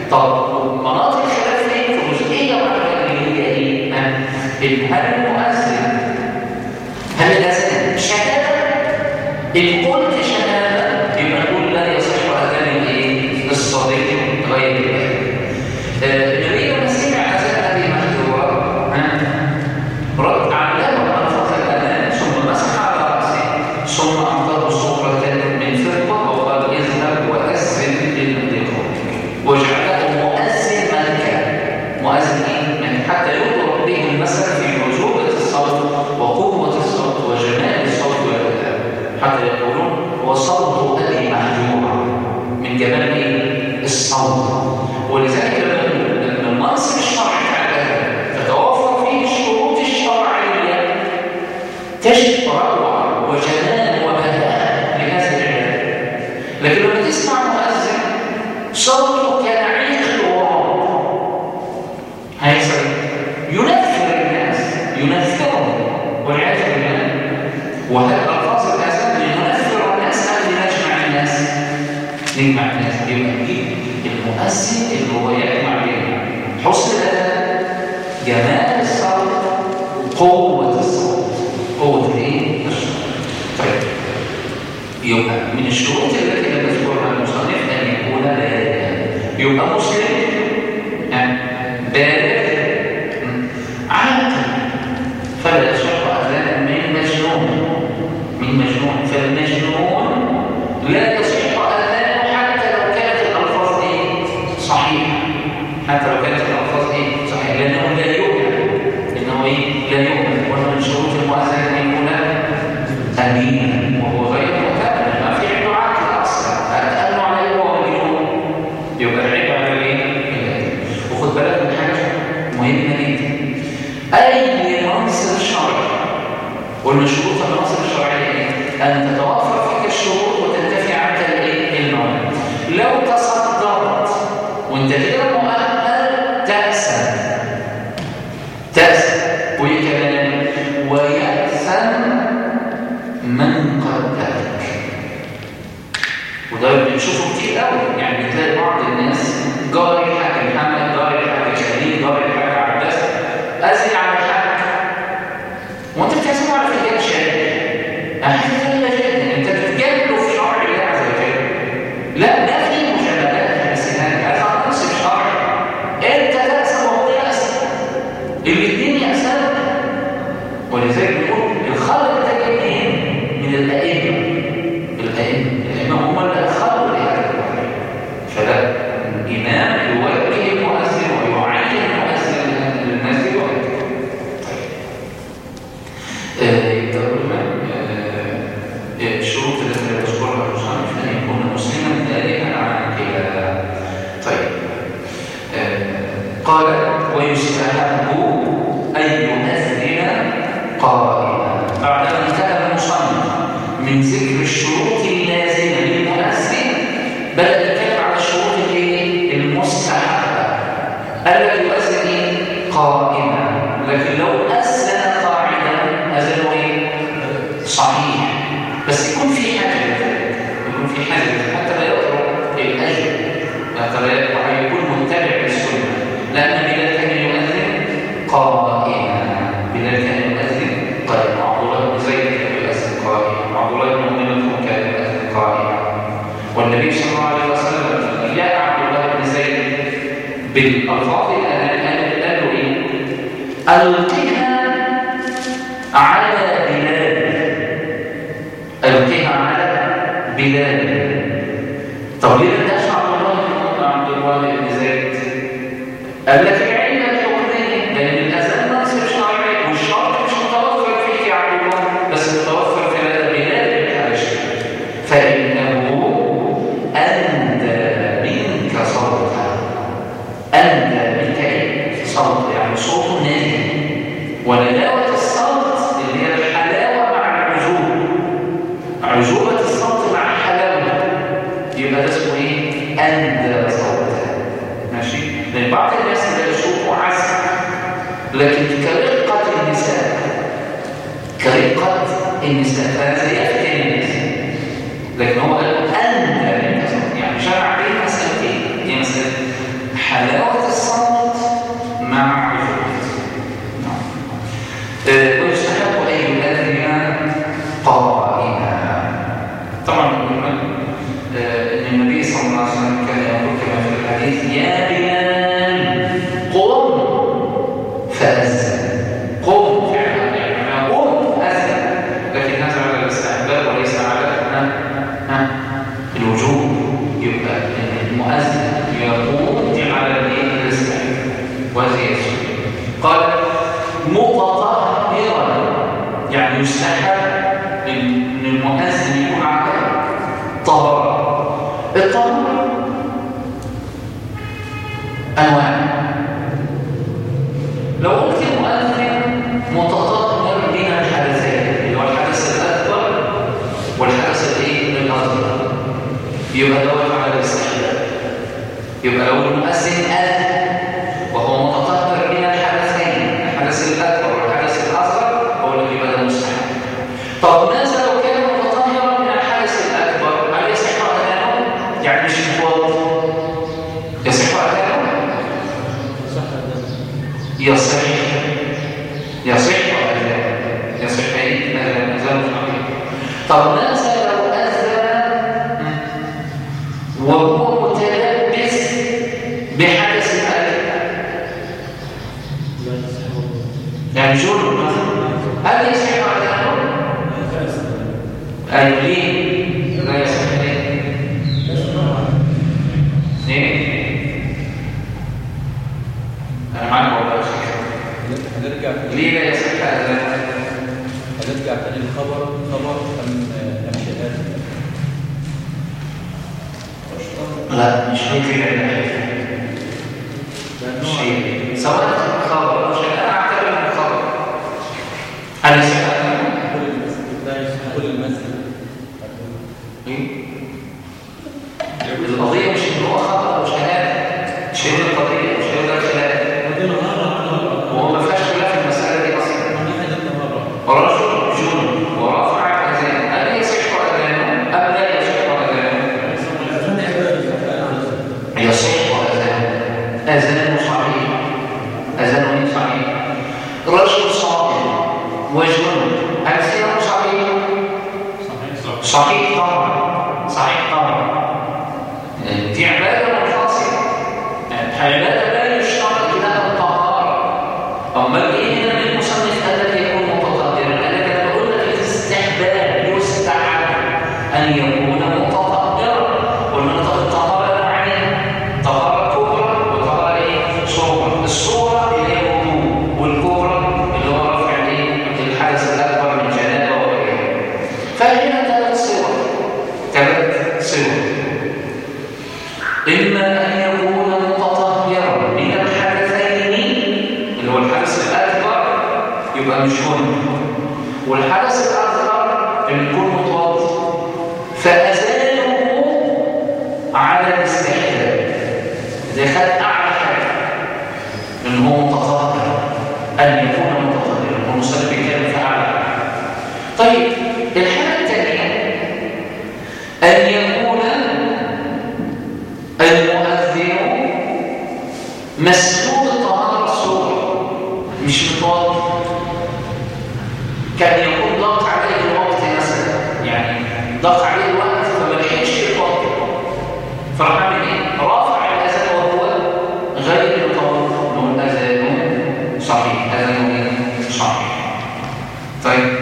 طب مناطق الخلاف فين في جزئيه واحده اللي هي ايه؟ هل المؤذن هل الاذان شهاده؟ ان قلت شهاده يبقى نقول لا يصح اذان الايه؟ الصديق غير البالغ النبي لما سمع اذان ابي محذوره رد علمه الفاظ الاذان ثم مسح على راسه ثم اعطاه صوره من فضه وقال اذهب واذن للمضيق وجعله مؤذن ملكا مؤذن ايه؟ من حتى يضرب به المثل في عجوبه الصوت وقوه الصوت وجمال الصوت والاداء حتى يقولون وصوت ابي محجوره من جمال ايه؟ الصوت ولذلك لما لما المنصب الشرعي على تتوفر فيه الشروط الشرعيه تجد روعه وجمال وبهاء لهذا العباده لكن لما تسمع مؤذن صوته كنعيق الغراب هيحصل ينفر الناس ينفرهم والعياذ بالله وهل الفاظ الاذان لننفر الناس ام لنجمع الناس؟ نجمع الناس يبقى دي المؤذن اللي هو يجمع بين حسن الاداء جمال الصوت قوه الصوت قوه الايه؟ الصوت طيب يبقى من الشروط التي لا تذكرها المصنف ان يكون بالغا يبقى مسلم بالغ عاقل فلا يصح اذان من مجنون من مجنون فالمجنون لا يصح اذانه حتى لو كانت الالفاظ ايه صحيحه حتى لو كانت الالفاظ ايه صحيحه لانه لا يؤمن انه ايه لا يؤمن ومن شروط المؤذن ان يكون امينا وهو غير مؤتمن ما في عنده عقل اصلا اتأمن عليه وهو مجنون يبقى العيب على الايه وخد بالك من حاجه مهمه جدا اي منصب شرعي قلنا شروط المنصب الشرعي ايه ان تتوفر فيك الشروط وتنتفي عنك الايه الموانع لو تصدرت وانت كده مؤهل تأسم تأسم وايه كمان ويأسم من قدرك وده بنشوفه كتير قوي يعني بتلاقي بعض الناس جاري الحاج محمد جاري الحاج شهيد جاري الحاج عباس أزل على الحاج وانت بتعزمه على فنجان شاي حاجه غريبه جدا انت بتتجادل في شرع الله عز وجل لا ده في مجاملات في السنان هذا منصب شرعي انت تأسم وهو يأسم الاثنين يأسم ولذلك بنقول الخلق ده جاي منين؟ من الأئمة الأئمة الأئمة هم اللي أدخلوا لهذا الوحي فلا الإمام يوجه المؤذن ويعين المؤذن للناس يوجه يبقى قلنا الشروط التي يذكرها المصنف ان يكون مسلما ذلك عن كلا طيب قال ويستحب ان يؤذن قائما بعدما انتهى المصنف من ذكر الشروط اللازمه للمؤذن بدا يتكلم على الشروط الايه المستحبه الا يؤذن قائما لكن لو اذن قاعدا اذنه ايه صحيح بس يكون في حاجه لذلك يكون في حاجه لذلك حتى لا يترك الاجر حتى لا يترك يكون متبع للسنه لان بلال كان يؤذن قائما بلال كان يؤذن قائما عبد الله بن زيد كان يؤذن قائما عبد الله بن ام مكتوم كان يؤذن قائما والنبي صلى الله عليه وسلم جاء عبد الله بن زيد بالالفاظ الاذان قال له ايه القها على بلال القها على بلال طب ليه ما اداش عبد الله بن عبد الله بن زيد قال لك العله الحكميه لان الاذان منصب شرعي والشرط مش متوفر فيك يا عبد الله بس متوفر في هذا بلال الحبشي فانه اندى منك صوتا اندى منك ايه صوت يعني صوت نادي ونلاوه الصوت اللي هي الحلاوه مع العزوبه عزوبه الصوت مع الحلاوه يبقى ده اسمه ايه اندى صوتا ماشي لان بعض الناس لا يشوفوا عزم لكن كرقه النساء كرقه النساء فهذا يفتن النساء لكن هو قال اندى منك صوت يعني شرع بين مسالتين هي مساله حلاوة الصمت مع عجوبة نعم. آه، ويستحق أن يؤذن قائما طبعا آه، ان النبي صلى الله عليه وسلم كان يقول كما في الحديث يا بلال قم فأذن قم فعلا يعني قم أذن لكن هذا على الاستحباب وليس على ها؟ ها؟ الوجوب يبقى المؤذن يقوم دي على الايه الاستحباب وهذه هي السنة. قال متطهرا يعني يستحب ان المؤذن يكون على طهارة الطهارة أنواع لو قلت المؤذن متطهر من الحدثين اللي هو الحدث الأكبر والحدث الايه الأصغر يبقى دوت على الاستحباب يبقى لو المؤذن أذن وهو متطهر من الحدثين الحدث الأكبر والحدث الأصغر هو الذي يبقى ده مستحب طب ماذا لو كان متطهرا من الحدث الأكبر هل يصح أذانه؟ يعني مش متوضا يصح أذانه؟ يصح يصح أذانه يصح أي أذان أذان صحيح طب ماذا لو أذن وهو متلبس بحدث الأكبر يعني جرم مثلا هل يصح أذانه؟ أيوة ليه؟ لا يصح ليه؟ ليه؟ أنا معاك والله يا شيخ هنرجع ليه لا يصح أذانه؟ هنرجع تاني للخبر خبر أم أم شهادة لا مش هيفيد الحديث مش هيفيد سواء كان خبر أو شيء أنا أعتبر إنه خبر هل يصح أذانه؟ كل المسجد لا يصح كل المسجد إيه؟ القضية مش إن هو خبر أو شهادة مش هي دي القضية مش هي ده الخلاف وهو ما فيهاش خلاف في المسألة دي أصلا رجل جنب ورفع أذان هل يصح أذانه أم لا يصح أذانه؟ يصح أذانه أذانه صحيح أذانه صحيح رجل صائم وجنب هل سيره صحيح؟ صحيح طبعا صحيح طبعا دي عبادة منفصلة عبادة لا يشترط لها الطهارة أمال إيه هنا من المصنف الذي يكون متطهرا؟ قال لك أنا بقول لك الاستحباب يستحب أن يكون متطهرا قلنا الطهارة نوعين طهارة كبرى وطهارة إيه؟ صغرى الصغرى اللي هي الوضوء والكبرى اللي هو رفع الإيه؟ الحدث الأكبر من جنابة وغيره فهنا ثلاث صور ثلاث صور إما أن يكون متطهرا من الحدثين اللي هو الحدث الأكبر يبقى مش جنب والحدث الأصغر اللي يكون متوضئ فأزاله على الاستحباب إذا خد أعلى حاجة إن هو متطهر أن يكون متطهرا والمصلي بيتكلم في أعلى حاجة طيب الحالة الثانية أن يكون المؤذن مسلوب الطهارة الصغرى مش متوضئ كان يكون ضغط عليه الوقت مثلا يعني ضغط عليه الوقت فما لحقش يتوضئ فراح عامل ايه؟ رافع الاذان وهو غير متوضئ نقول اذانه صحيح اذانه ايه؟ صحيح طيب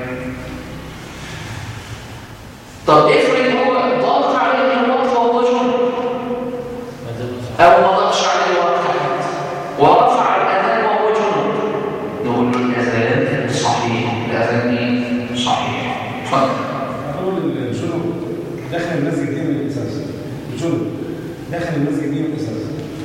طب افرض هو ضغط عليه الوقت وهو جنب أو ما ضغش عليه الوقت حتى ورفع الأذان وهو جنب نقول له الأذان صحيح الأذان إيه؟ صحيح اتفضل أقول الجنوب داخل المسجد دي من الأساس الجنوب داخل المسجد دي من الأساس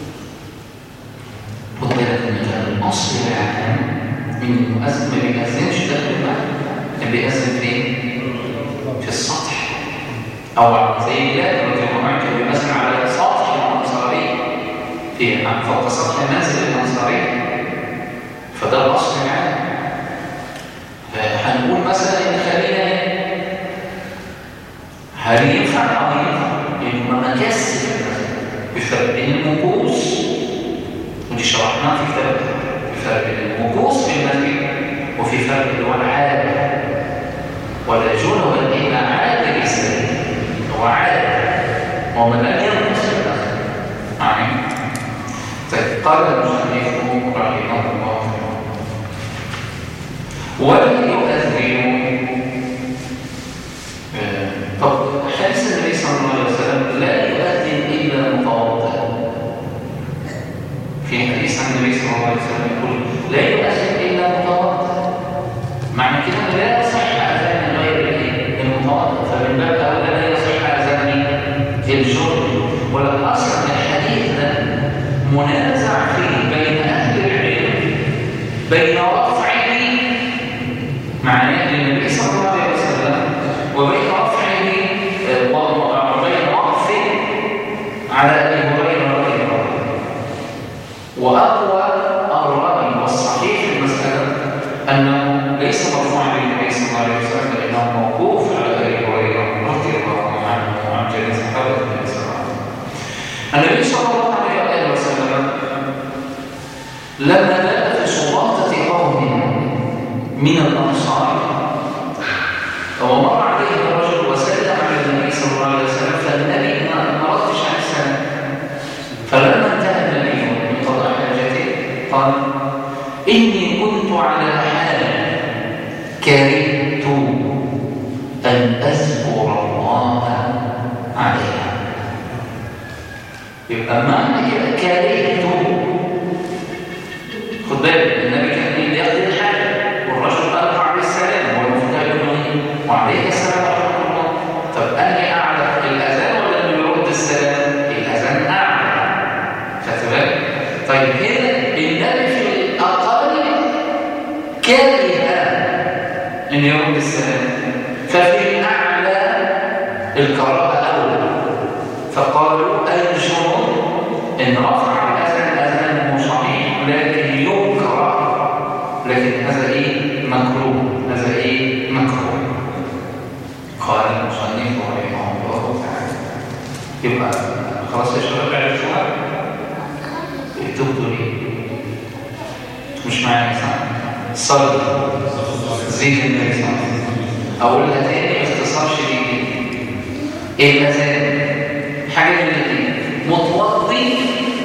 خد بالك من الأصل العام إن المؤذن ما بيأذنش داخل المسجد كان بيأذن فين؟ في السطح أو زي بلاد رضي الله عنه كان بيأذن على سطح الأنصاري في فوق سطح منزل الأنصاري فده الأصل العام هنقول مثلا إن خلينا هل ينفع أو ينفع؟ يبقى مكاسب بفرق بين المكوس اللي هو العادة ولا جنبا إلى عادة سبيل هو عادة ومن لم ينقص في الآخر يعني طيب قال المصنف رحمه الله ولا يؤذن آه، طب حديث النبي صلى الله عليه وسلم لا يؤذن إلا متوضئ في حديث عن النبي صلى الله عليه وسلم يقول لا يؤذن إلا متوضئ معنى كده لا يصح أذان غير الإيه؟ المتوضئ فمن باب أولى لا يصح أذان الجر ولا أصلا الحديث ده منازع فيه بين أهل العلم بين رفعه معناه ان النبي صلى الله عليه وسلم وبين رفعه آه، وبين وقفه على ابي هريره رضي الله عنه واقوى الراي والصحيح في المساله انه ليس مرفوعا للنبي صلى الله عليه وسلم بل انه موقوف على ابي هريره رضي الله عنه وعن جميع صحابه النبي صلى الله عليه وسلم النبي صلى الله عليه وسلم لما بات في سلاطه قوم من الأنصار ومر عليه رجل وسلم على النبي صلى الله عليه وسلم فالنبي ما ردش على السلام فلما انتهى النبي من قضاء حاجته قال إني كنت على حال كرهت أن أذكر الله عليها يبقى معنى كده كرهت خد بالك النبي كان ايه بياخد الحاجه والرجل القى عليه السلام هو المفروض يقول له ايه وعليه السلام ورحمه الله طب انهي اعلى الاذان ولا اللي بيرد السلام الاذان اعلى خدت بالك طيب هنا النبي في الاقل كره ان يرد السلام ففي الاعلى القراءه اولى فقالوا الجنون ان رفع الاذان اذان صحيح لكن يكره لكن هذا ايه مكروه هذا ايه مكروه قال المصنف رحمه الله تعالى يبقى خلاص يا شباب عرفتوها اكتبوا لي مش معايا صح صلي زيد النبي صلى الله عليه وسلم اقولها تاني باختصار شديد ايه الاذان حاجه من الاثنين متوضي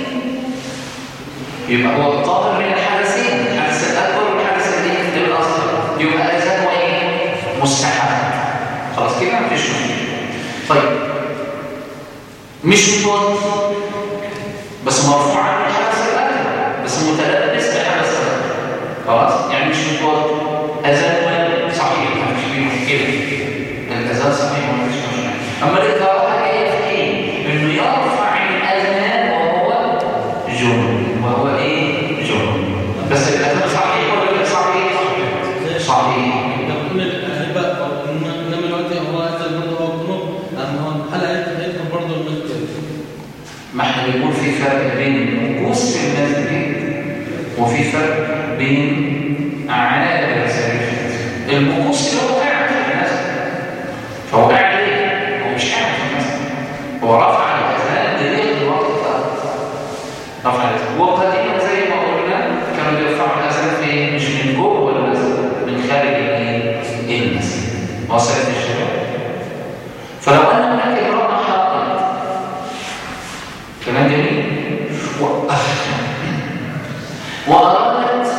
يبقى هو الطاهر من الحدثين الحدث الاكبر والحدث الايه الاصغر يبقى اذان وايه مستحب خلاص كده مفيش مشكله طيب مش متوضي بس مرفوع عن الحدث الاكبر بس متلبس بحدث الاكبر خلاص يعني مش متوضي اذان واجب صحيح مفيش فيه مشكله الاذان صحيح مفيش مشكله اما الكراهه جايه في ايه انه يرفع الاذان وهو جنون وهو ايه جنون بس الاذان صحيح ولا غير صحيح صحيح نقول هيبقى انما دلوقتي هو هذا برضه هو قنوط اما هو الحلقه هيدخل برضه المسجد ما احنا بنقول في فرق بين المكوس في المسجد وفي فرق بين عادة السرير المكوس اللي هو قاعد في المسجد فهو قاعد ليه؟ هو مش قاعد في المسجد هو رفع الاذان لغايه الوقت ده رفع الاذان وقديما زي ما قلنا كانوا بيرفعوا الاذان في مش من جوه المسجد من خارج الايه؟ المسجد وصلت الشباب فلو ان هناك امراه حائض كلام جميل و... وأرادت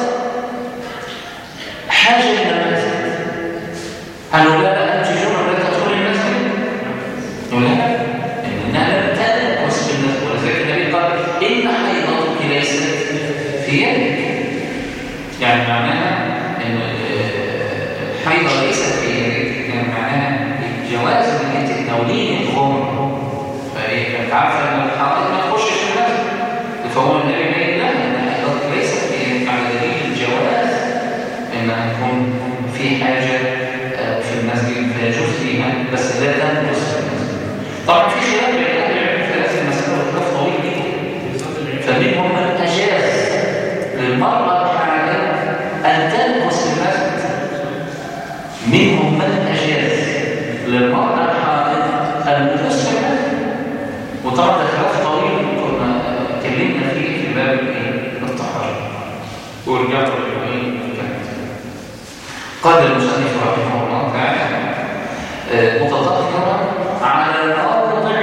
حاجة إلى المسجد هل لا أنت جمعة لا تدخل المسجد؟ يقول لا إنها لم تنقص في المسجد ولذلك النبي قال إن حيضتك ليست في يدك يعني معناها إن الحيضة ليست في يدك يعني معناها الجواز إنك أنت تناولين الخمر فهي كانت عارفة إن الحائض ما تخشش المسجد فهو النبي بين لها ان حيضتك ليست في على دليل الجواز انها تكون في حاجه آه، في المسجد فيجوز فيها بس لا تنقص في المسجد. طبعا في خلاف بين اهل العلم في هذه المساله وخلاف طويل جدا فمنهم من اجاز للمراه الحامل ان تنقص في المسجد منهم من اجاز للمراه الحامل ان تنقص في المسجد وطبعا ده خلاف طويل كنا اتكلمنا فيه في باب ايه الطهاره ورجعت للايه قال المصنف رحمه الله تعالى آه، متطهرا على موضع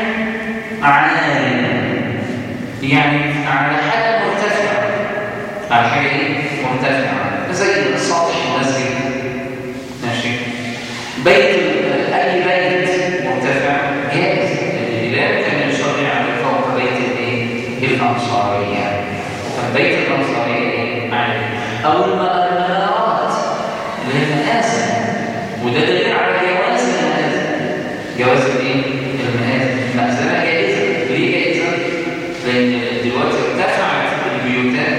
عالي يعني على حاجه مرتفعه على حاجه ايه مرتفعه زي سطح المسجد ماشي بيت اي بيت مرتفع جائز الهلال كان يصلي على فوق بيت الايه الانصاريه فبيت الانصاريه ايه عالي او المنارات اللي هي المآذن وده دليل على جواز المآذن جواز الايه المآذن المأذنة جائزة ليه جائزة؟ لأن دلوقتي ارتفعت البيوتات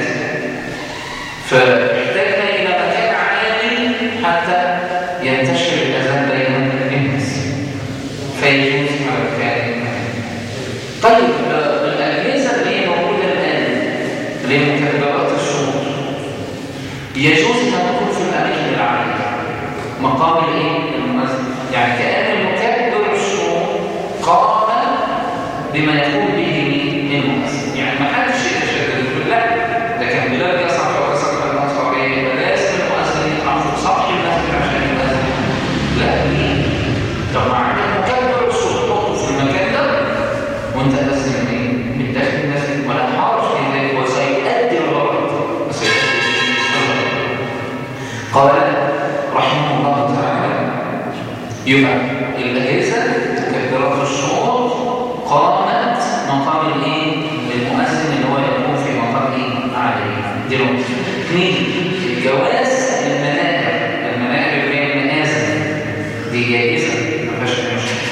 فاحتاجنا إلى مكان عالي حتى ينتشر الأذان بين الناس فيجوز على مكان طيب آه، الأجهزة اللي هي موجودة الآن اللي هي مكبرات الشهور يجوز أن تكون في الأماكن العالية مقام الايه المؤذن يعني كأن المكبر الشهور قام بما يقوم به المؤذن يعني ما حدش يتشدد يقول لا ده كان بلاد يصعب او يصعب الانصاريه يبقى لازم المؤذن يطلع في سطح المسجد عشان يؤذن لا ليه؟ طب ما عندك مكبر الشهور حطه في المكان ده وانت تأذن ايه؟ من داخل المسجد ولا حرج في ذلك وسيؤدي الغرض وسيؤدي الغرض قال رحمه الله تعالى يبقى الأجهزة مكبرات الشروط قامت مقام الايه المؤذن اللي هو يكون في مقام ايه عالي دي نقطة اثنين الجواز المناهر المناهر اللي هي المآذن دي جائزة ما فيهاش أي مشكلة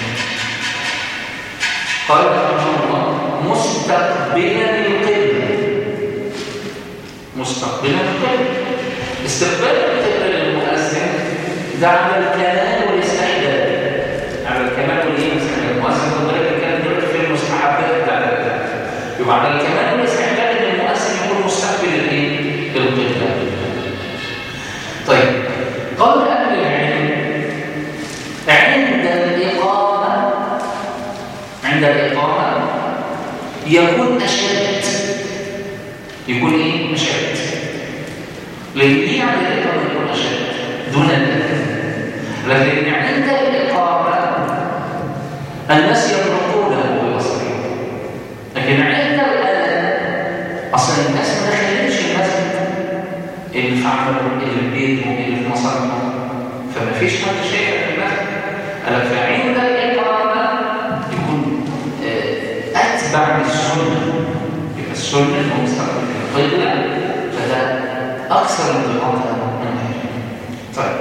قال رحمه الله مستقبلا القبلة مستقبلا القبلة استقبال القبلة للمؤذن ده على الكمال والاستحباب على الكمال والاستحباب المؤذن بالضرب الكلام دلوقتي في المستحبات بتاع الأذان يبقى على الكمال والاستحباب ان المؤذن يكون مستقبل الايه؟ القبلة طيب قال أهل العلم عند الإقامة عند الإقامة يكون أشد يكون إيه؟ أشد لأن ليه عند الإقامة يكون أشد دون الأذان لكن عند الإقامة الناس يتركونه ويصلون لكن عند الأذان أصلا الناس ما دخلتش المسجد اللي في عملهم اللي في بيتهم اللي في مصالحهم فما فيش حد شايفك في المسجد ألا فعند الإقامة يكون آه، أتبع للسنة يبقى السنة هو مستقبل القبلة فده أكثر انضباطا من غيره طيب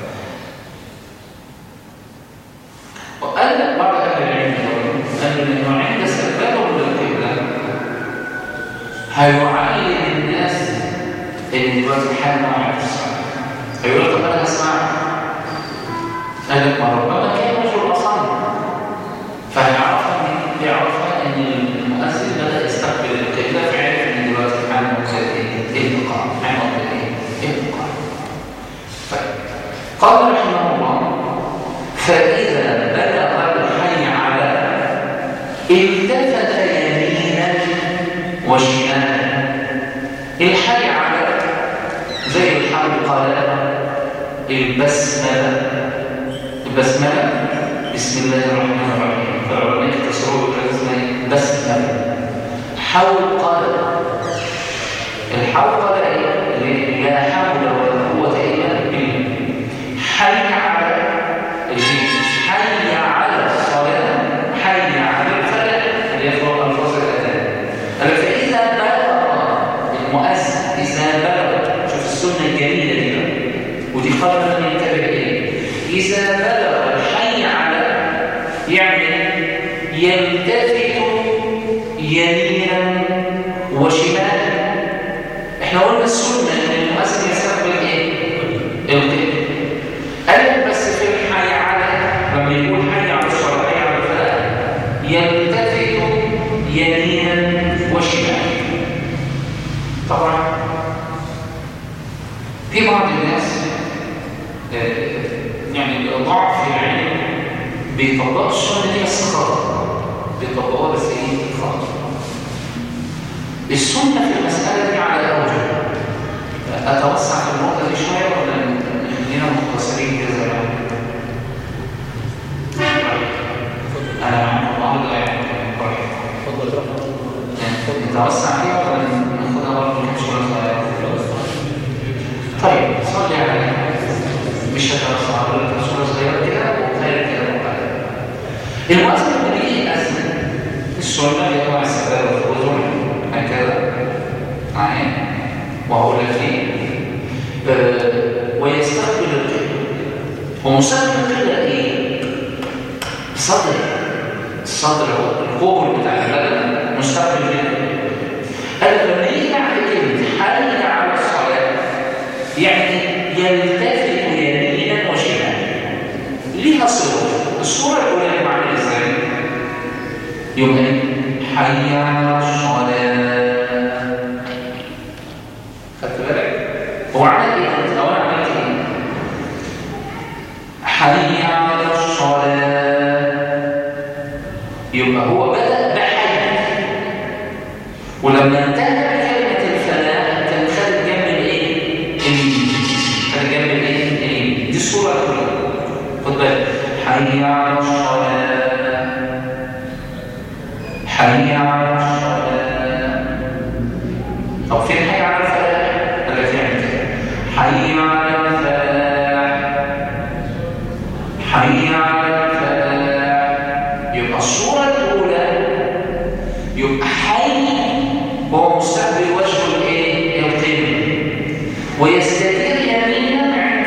وقال بعض أهل العلم قالوا إنه عند استقبالهم للقبلة هيعلم الناس ان دلوقتي حال معين في الصلاه هيقول لك طب انا هسمعك قال لك ما ربما كان رجل اصلا فهيعرف ان يعرف ان المؤذن بدا يستقبل القبله فعرف ان دلوقتي حال موقع ايه؟ الانتقام حال موقع ايه؟ الانتقام طيب قال رحمه الله فاذا بلغ الحي على التفت يمينا وشمالا الحي على زي الحرب قال البسملة البسملة بسم الله الرحمن الرحيم فالعلماء يختصروا بكلمة بسملة حول قال الحول قال ايه؟ لا حول ولا قوة إلا بالله حي على الدين حي على الصلاة حي على الفلاح اللي هي فوق الفاظ الأذان قال فإذا بلغ المؤذن إذا بلغ شوف السنة الجميلة دي بقى. ودي قبل من ينتبه إليه إذا بلغ الحي على يعني يلتفت يمينا وشمالا احنا قلنا السنة ان المؤذن يستقبل ايه؟ القبلة قال لك بس في الحي على لما يقول حي على الصلاة حي على الفلاح يلتفت يمينا وشمالا طبعا في بعض الناس آه، يعني ضعف في العلم بيطبقوا السنه دي بس خطا بيطبقوها بس ايه خطا السنه في المساله دي على اوجه اتوسع في النقطه دي شويه ولا خلينا خلينا مختصرين كده زي ما انا معاكم النهارده يعني كويس اتفضل اشرح نتوسع فيها ولا ناخدها برضه كشويه صغيره؟ طيب صلي على مش هتوسع على كشويه صغيره كده وخير كده وبعدين. المؤذن لما بيجي يأذن السنه بيقطع السباب والوزن هكذا معايا وهقول لك ليه آه، ويستقبل القبله ومستقبل القبله ايه؟ صدر الصدر هو القبر بتاع البدن مستقبل القبله قال لما يجي بعد كلمه حي على الصلاه يعني يلتفت يمينا وشمالا ليها صور الصوره الاولى معناها ازاي؟ يبقى إيه؟ حي على الصلاه خدت بالك؟ هو عمل ايه؟ انت لو انا عملت ايه؟ حي على الصلاه يبقى هو بدأ بحي ولما انتهى بكلمة الفلاح كان خد جنب الايه؟ اليمين خد جنب الايه؟ اليمين دي الصورة الأولى خد بالك حي على الصلاة حي على الصلاة طب فين حي على الفلاح؟ قال لك يعني كده حي على الفلاح حي على الفلاح يبقى الصورة الأولى يبقى حي هو مستقبل وجهه الايه؟ القبلة ويستدير يمينا عند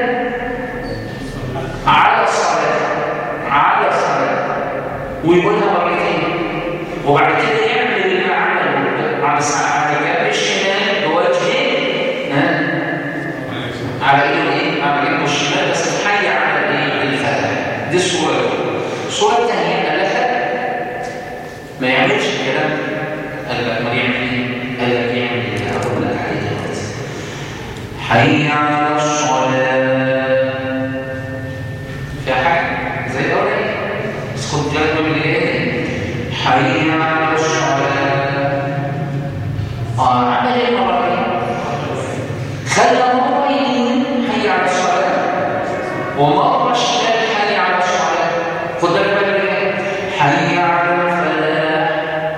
على الصلاة على الصلاة ويقولها مرتين وبعد كده يعمل اللي عمله على على جنب الشمال بوجهه ها على ايده ايه؟ على جنبه الشمال بس حي على الايه؟ الفتح دي الصورة الأولى الصورة الثانية قال لك ما يعملش الكلام قال لك ما يعمل ايه؟ قال لك يعمل اللي هقول لك عليه دلوقتي حي على الصلاة في حاجة زي الأولى ايه؟ بس خد بالك من اللي جاي حي على الصلاة اه عمل ايه المرة دي؟ خلى مرة يمين حي على الصلاة ومرة شمال حي على الصلاة خد بالك من اللي جاي حي على الفلاح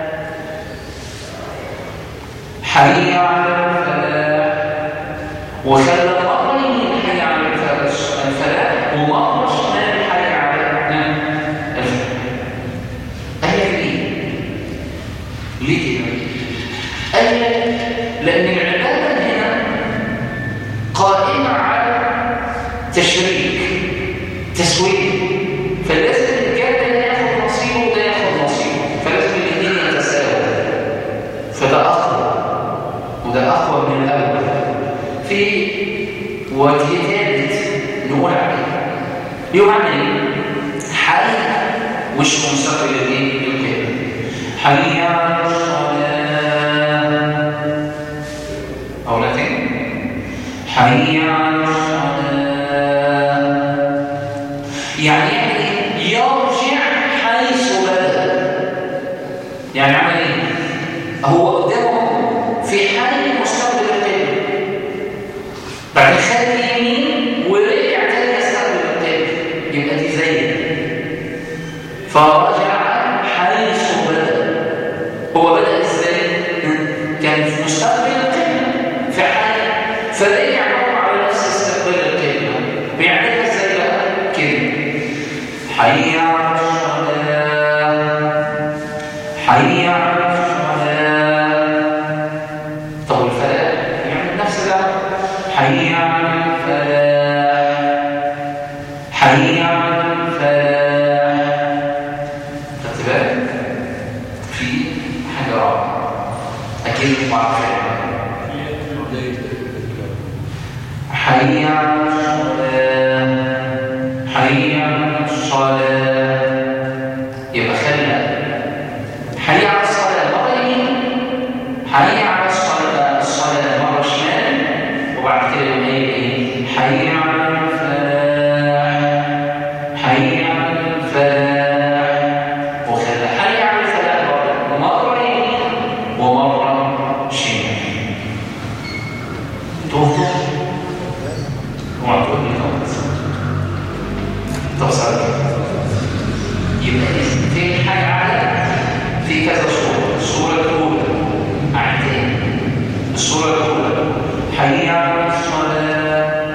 حي على الفلاح وخلى مرة يمين حي على الفلاح الفلاح ومرة شمال حي على الفلاح قال لك ليه؟ ليه كده؟ قال لك لأن العبادة هنا قائمة على تشريك تسويق فلازم الجاد ده ياخد نصيبه وده ياخد نصيبه فلازم الاثنين يتساووا فده أقوى وده أقوى من الأول في وجه ثالث نقول عليه يوم عمل ايه؟ حي وش مستقبل الايه؟ القبله حي على الصلاه او لا تاني حي على الصلاه يعني يعمل ايه؟ يرجع حيث بدا يعني عمل ايه؟ هو قدامه في حي مستقبل القبله بعدين خد اليمين ورجع تاني يستقبل القبله يبقى دي زي فرجع حيث بدا هو بدا ازاي كان في مستقبل القبله في حي فرجع هو على نفس استقبال القبله بيعملها ازاي بقى كده حي على الصلاه حي على الصلاه طب الفلاح يعمل نفس ده حي على الفلاح حي على الفلاح خدت بالك في حاجه رابعه اكيد بعض حي على الصلاه حي على الصلاه يبقى خلى حي على الصلاه مره يمين حي على الصلاه الصلاه مره شمال وبعد كده يقوم قايل ايه حي على الفلاح حي على الفلاح وخلى حي على الفلاح برضه مره يمين ومره شمال تهتم اوعى تقول لي طب الصورة الأولى حي على الصلاة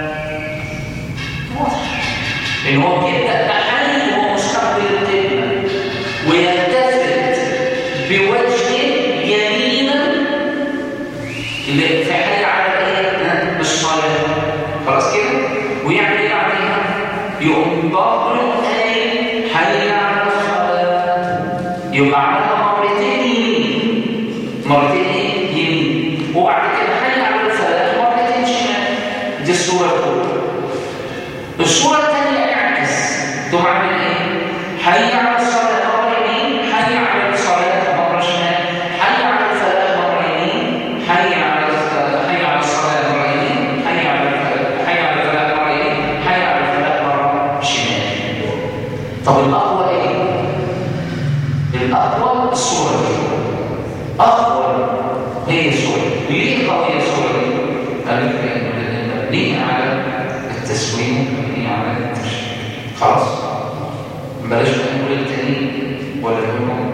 واضح إن هو بيبدأ تحلل وهو مستقبل القبلة ويلتفت بوجهه يمينا اللي في حي على الايه؟ ها؟ الصلاة خلاص كده؟ ويعمل ايه بعدها؟ يقوم برضه قايل حي على الصلاة يبقى عملها مرتين يمين مرتين ايه؟ يمين وبعد كده حي على الفلاح مرتين شمال دي الصورة الأولى الصورة الثانية اعكس تقوم عامل ايه؟ حي على الصلاة مرة يمين حي على الصلاة مرة شمال حي على الفلاح مرة يمين حي على حي على الصلاة مرة يمين حي على الفلاح حي على الفلاح مرة يمين حي على الفلاح مرة شمال طب الأقوى ايه؟ الأقوى الصورة دي أقوى هي الصورة دي ليه قوية الصورة دي؟ قال لك لأن مبنية على التسويم مبنية على التشريع خلاص؟ بلاش بقى نقول التاني ولا نقول لهم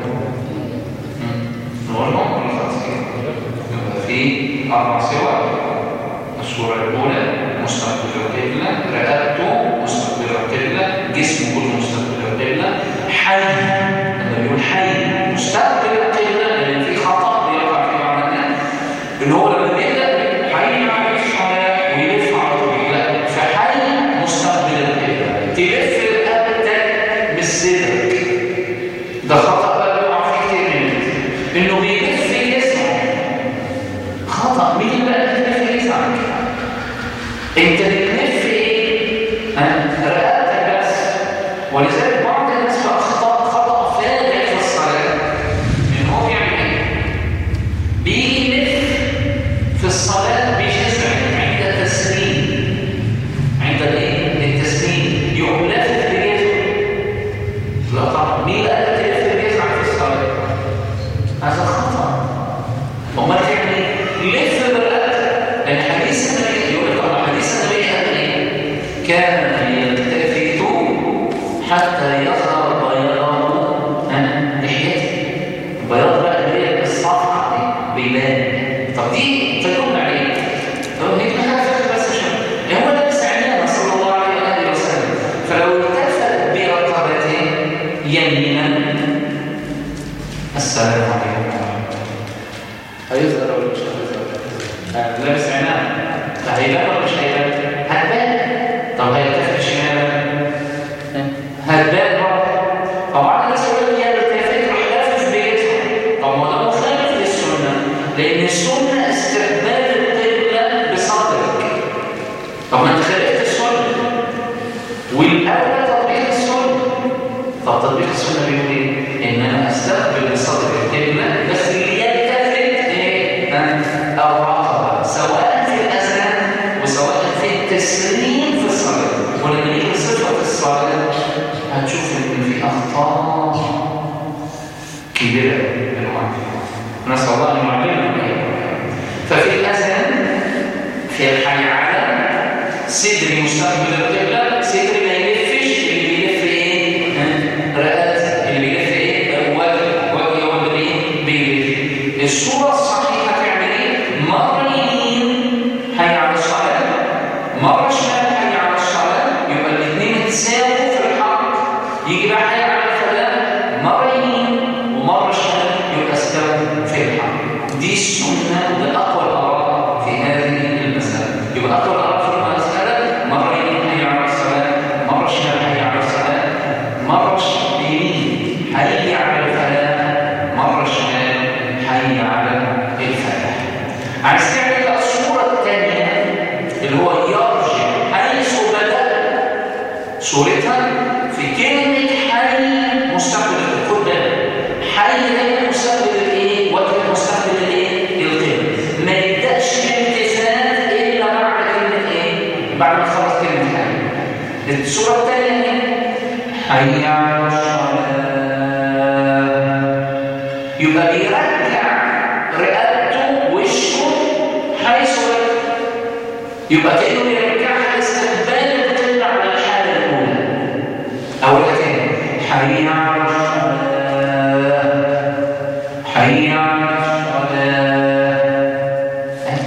نقول لهم ولا خلاص كده يبقى في أربع صور الصورة الأولى مستقبل القبلة رقبته مستقبل القبلة جسمه كله مستقبل القبلة حي لما بيقول حي مستقبل القبلة لأن في خطأ بيقع في بعض الناس إن هو لما بيبدأ حي على الصلاة ويلف على طول لا فحي مستقبل القبلة تلف رقبتك بالصدر ده خطأ بقى بيقع فيه كتير من الناس إنه بيلف جسمه خطأ مين بقى اللي بيلف جسمك؟ انت بتلف ايه؟ ها؟ رقبتك بس ولذلك بعض الناس بأخطاء خطأ فادح في الصلاة إن هو بيعمل ايه؟ بيلف في الصلاة بجزع عند التسليم عند الايه؟ التسليم يقوم لافف بجزع لا طبعا مين بقى اللي تلف بجزع في الصلاة؟ هذا خطأ امال تعمل ايه؟ لف برقبتك لان حديث النبي يقول لك طبعا حديث النبي قال ايه؟ كان يلتفت حتى يظهر بياض ها، لحيته البياض بقى اللي هي الصفحه دي بيبان طب دي تدل على ايه؟ طب هي دي حاجه فاتت بس شويه هو لابس عينيه صلى الله عليه واله وسلم فلو التفت برقبته يمينا السلام عليكم ورحمه الله هيظهر ولا مش هيظهر؟ لابس عيناه فهيبان ولا مش هيبان؟ هتبان طب هيلتفت شمالا؟ هتبان برضه طبعا الناس يقول لك يلتفت راح لافف بجسمه طب ما ده مخالف للسنه لان السنه استقبال القبله بصدرك طب ما انت خالفت السنه والاولى تطبيق السنه طب تطبيق السنه بيقول ايه؟ ان انا استقبل بصدر القبله بس اللي يلتفت ايه؟ الرقبه سواء في الاذان وسواء في التسليم في الصلاه ولما نيجي لصفه الصلاه هتشوف ان في اخطاء كبيره من وعدها نسال الله ان يعلمنا ففي الاذان في الحي على صدري مستقبل القبله صدري ما يلفش اللي بيلف ايه؟ ها؟ رقبتي اللي بيلف ايه؟ وجهي وجهي هو اللي ايه؟ بيلف الصوره الصحيحه تعمل ايه؟ مره يمين حي على الصلاه مره شمال حي على الصلاه يبقى الاثنين اتساووا في الحركه يجي بقى حي على الفلاح مره يمين ومره شمال يبقى استووا في الحركه دي السنه وده اقوى الاراء في هذه المساله يبقى اقوى الاراء في المساله مره يمين حي على الصلاه مره شمال حي على الصلاه مره ش- يمين حي على الفلاح مره شمال حي على الفلاح عايز تعمل بقى الصوره الثانيه اللي هو يرجع حيث بدا صورتها في كلمه حي مستقبل القدام حي هي مستقبل الايه وجه مستقبل الايه القبله ما يبداش الالتفات الا بعد كلمه ايه بعد ما خلص كلمه حي الصوره الثانيه حي على الصلاه يبقى بيرجع رقبته وشه حيث وجه يبقى كأنه يرجعها لاستقبال القبلة على الحالة الأولى أولا تاني حي على الصلاة حي على الصلاة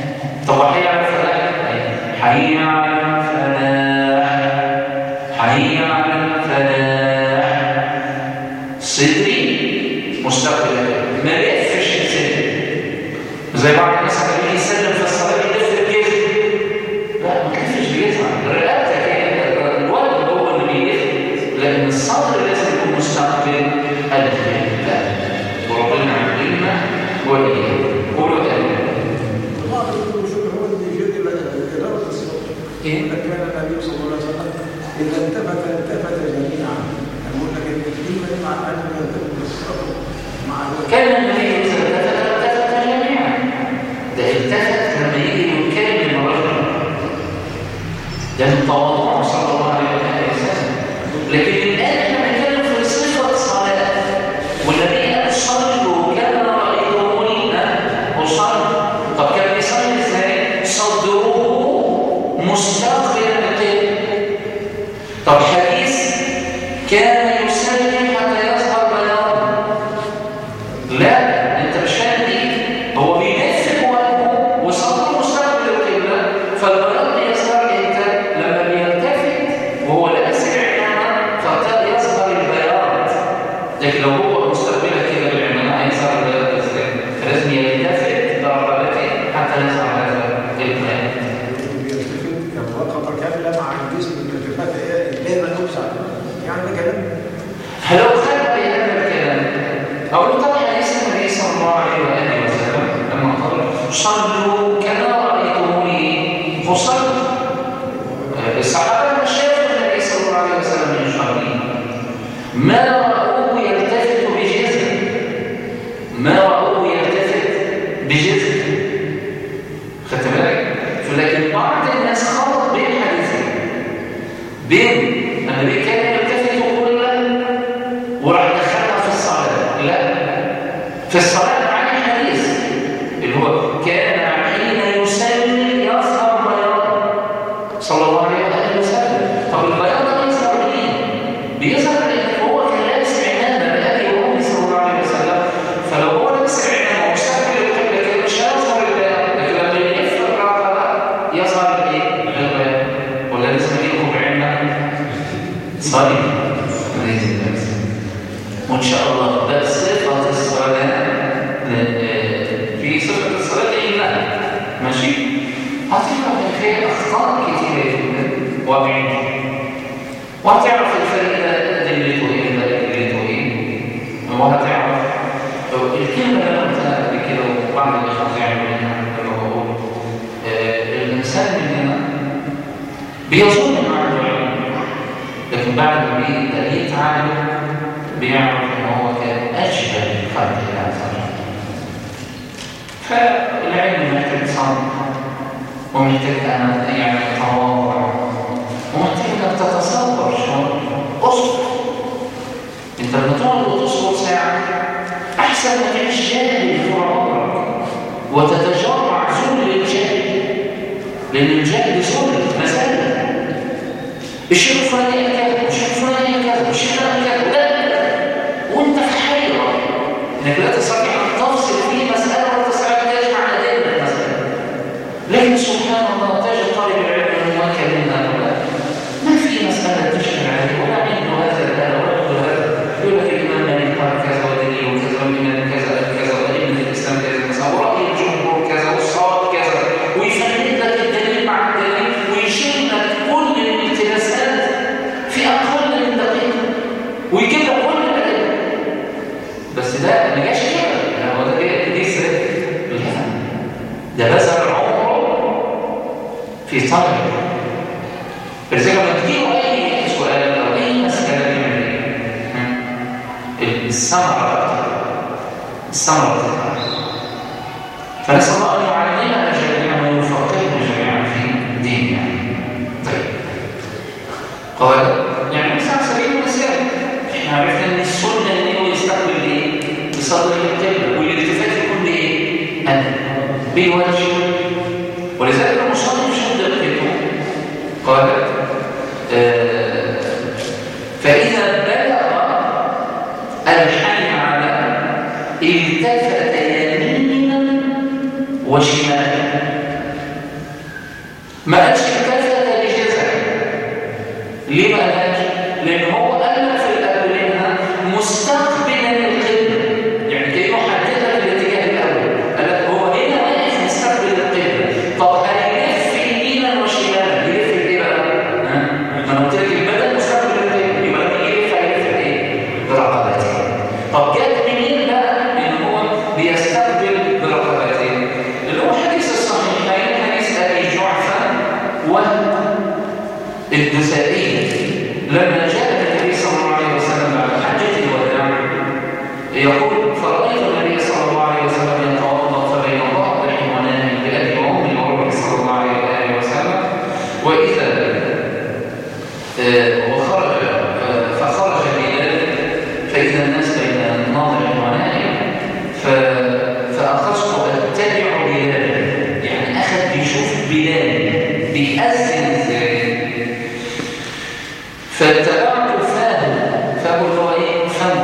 مثلا يسلم في الصلاه يلف بجسمه لا ما تلفش بجسمك رقبتك هي الوجه هو اللي بيلف لان الصدر لازم يكون مستقبل القبله وربنا علمنا واياكم قولوا امين بعض الوجود هو اللي يجد إدارة الصوت إيه؟ كان النبي صلى الله عليه وسلم إذا التفت التفت جميعا يقول لك إن الكلمة مع أن يلتفت الصوت مع الوجه كان النبي صلى الله عليه وسلم التفت جميعا ده التفت لما يجي يكلم رجلا ده من تواضعه صلى الله عليه وسلم لكن الان احنا بنتكلم في صفه الصلاه والنبي قال صلوا كما رايتموني اصلي طب كان بيصلي ازاي؟ صدروه مستقبلا القبله طب حديث كان يسلم حتى يظهر بياضه لا انت مش فاهم دي هو بيلف بوجهه وصدره مستقبل القبله فالبياض بيظهر امتى لما بيلتفت وهو لابس العمامه فابتدى يظهر البياض لكن لو هو مستقبلك كده بالعمامه هيظهر البياض ازاي فلازم يلتفت برغبته حتى يظهر هذا البياض بيلتفت كمراقبة كاملة مع الجسم الالتفات هي غير ملموسة يعني ده كلام فلو خد بهذا الكلام أو طبعا حديث النبي صلى الله عليه وآله وسلم لما قال صلوا كما رأيتموني فصلوا آه، الصحابة لما شافوا النبي صلى الله عليه وسلم يصلي ما رأوه يلتفت بجزم ما رأوه يلتفت بجزم خدت بالك؟ لكن بعض الناس خلط بين حديثين بين النبي كان يلتفت كلا وراح دخلها في الصلاة لا في الصلاة مع الحديث اللي هو كان حين يسلم يظهر بياض صلى الله عليه وآله وسلم طب البياض ده بيظهر منين؟ بيظهر لأن هو كان لابس عمامة بأبي وأمي صلى الله عليه وسلم فلو هو لابس العمامة ومستقبل القبلة كده مش هيظهر البياض لكن لما يلف الرقبة يظهر الايه؟ البياض ولا لازم اجيبكم بعلمة؟ صلي وإن شاء الله ده صفة الصلاة آه، في صفة الصلاة إلا ماشي هتعرف فيها أخطاء كتيرة جدا وبعيدة وهتعرف الفرق ده دلته إيه ده دلته إيه وهتعرف الكلمة اللي أنا قلتها قبل كده وبعض الإخوة يعملوا منها لما بقول آه، الإنسان مننا بيظن إنه عنده علم لكن بعد ما بيبدا يتعلم بيعرف ان هو كان اجهل خلق الله عز وجل فالعلم محتاج صبر ومحتاج ان يعني تواضع ومحتاج انك تتصبر شويه اصبر انت لما تقعد وتصبر ساعه احسن ما تعيش جاهل طول عمرك وتتجرع ذل الجهل لان الجهل ذل مساله الشيخ الفلاني قال كذا والشيخ الفلاني قال كذا والشيخ الفلاني قال كذا لا وانت في حيره انك لا تستطيع ان تفصل في مساله ولا تستطيع ان تجمع ادله المساله لكن سبحان الله تجد طالب العلم الموكل من هؤلاء ما في مساله تشكل عليه ولا عنده هذا الآن ولا عنده هذا يقول لك الامام مالك قال كذا ودليل كذا والامام كذا قال كذا وائمه الاسلام كذا مثلا وراي الجمهور كذا والصواب كذا ويفند لك الدليل مع الدليل ويشيل لك كل الالتباسات في اقل من دقيقه ويجيب لك كل الادله بس ده ما جاش كده لا هو ده جاي دي سر لا ده بذل عمره في طلب فلذلك لما تجيبوا اي سؤال او اي مساله يعمل ايه؟ الثمره بقى الثمره بتاعتها فنسال الله ان يعلمنا جميعا ويفقهنا جميعا في ديننا طيب قال يعني مثلا على سبيل المثال احنا عرفنا ان السنه ان هو يستقبل ايه؟ بصدر القبله والالتفات يكون بايه؟ انا بوجه ولذلك المصنف شد دقته قال آه فاذا بلغ الحي على التفت يمينا وشمالا ما قالش التفت بجزع ليه ما قالش؟ لان هو قال في القبل انها مستقبلا للقبله يعني كانه حددها في الاتجاه الاول قال لك هو هنا واقف مستقبل وإذا آه، وخرج آه، فخرج بلال فإذا الناس بين ناظر ونائم ف- فأخذت أتبع بلال يعني أخذ بيشوف بلال بيأذن ازاي فاتبعت فاه فاه اللي هو ايه فم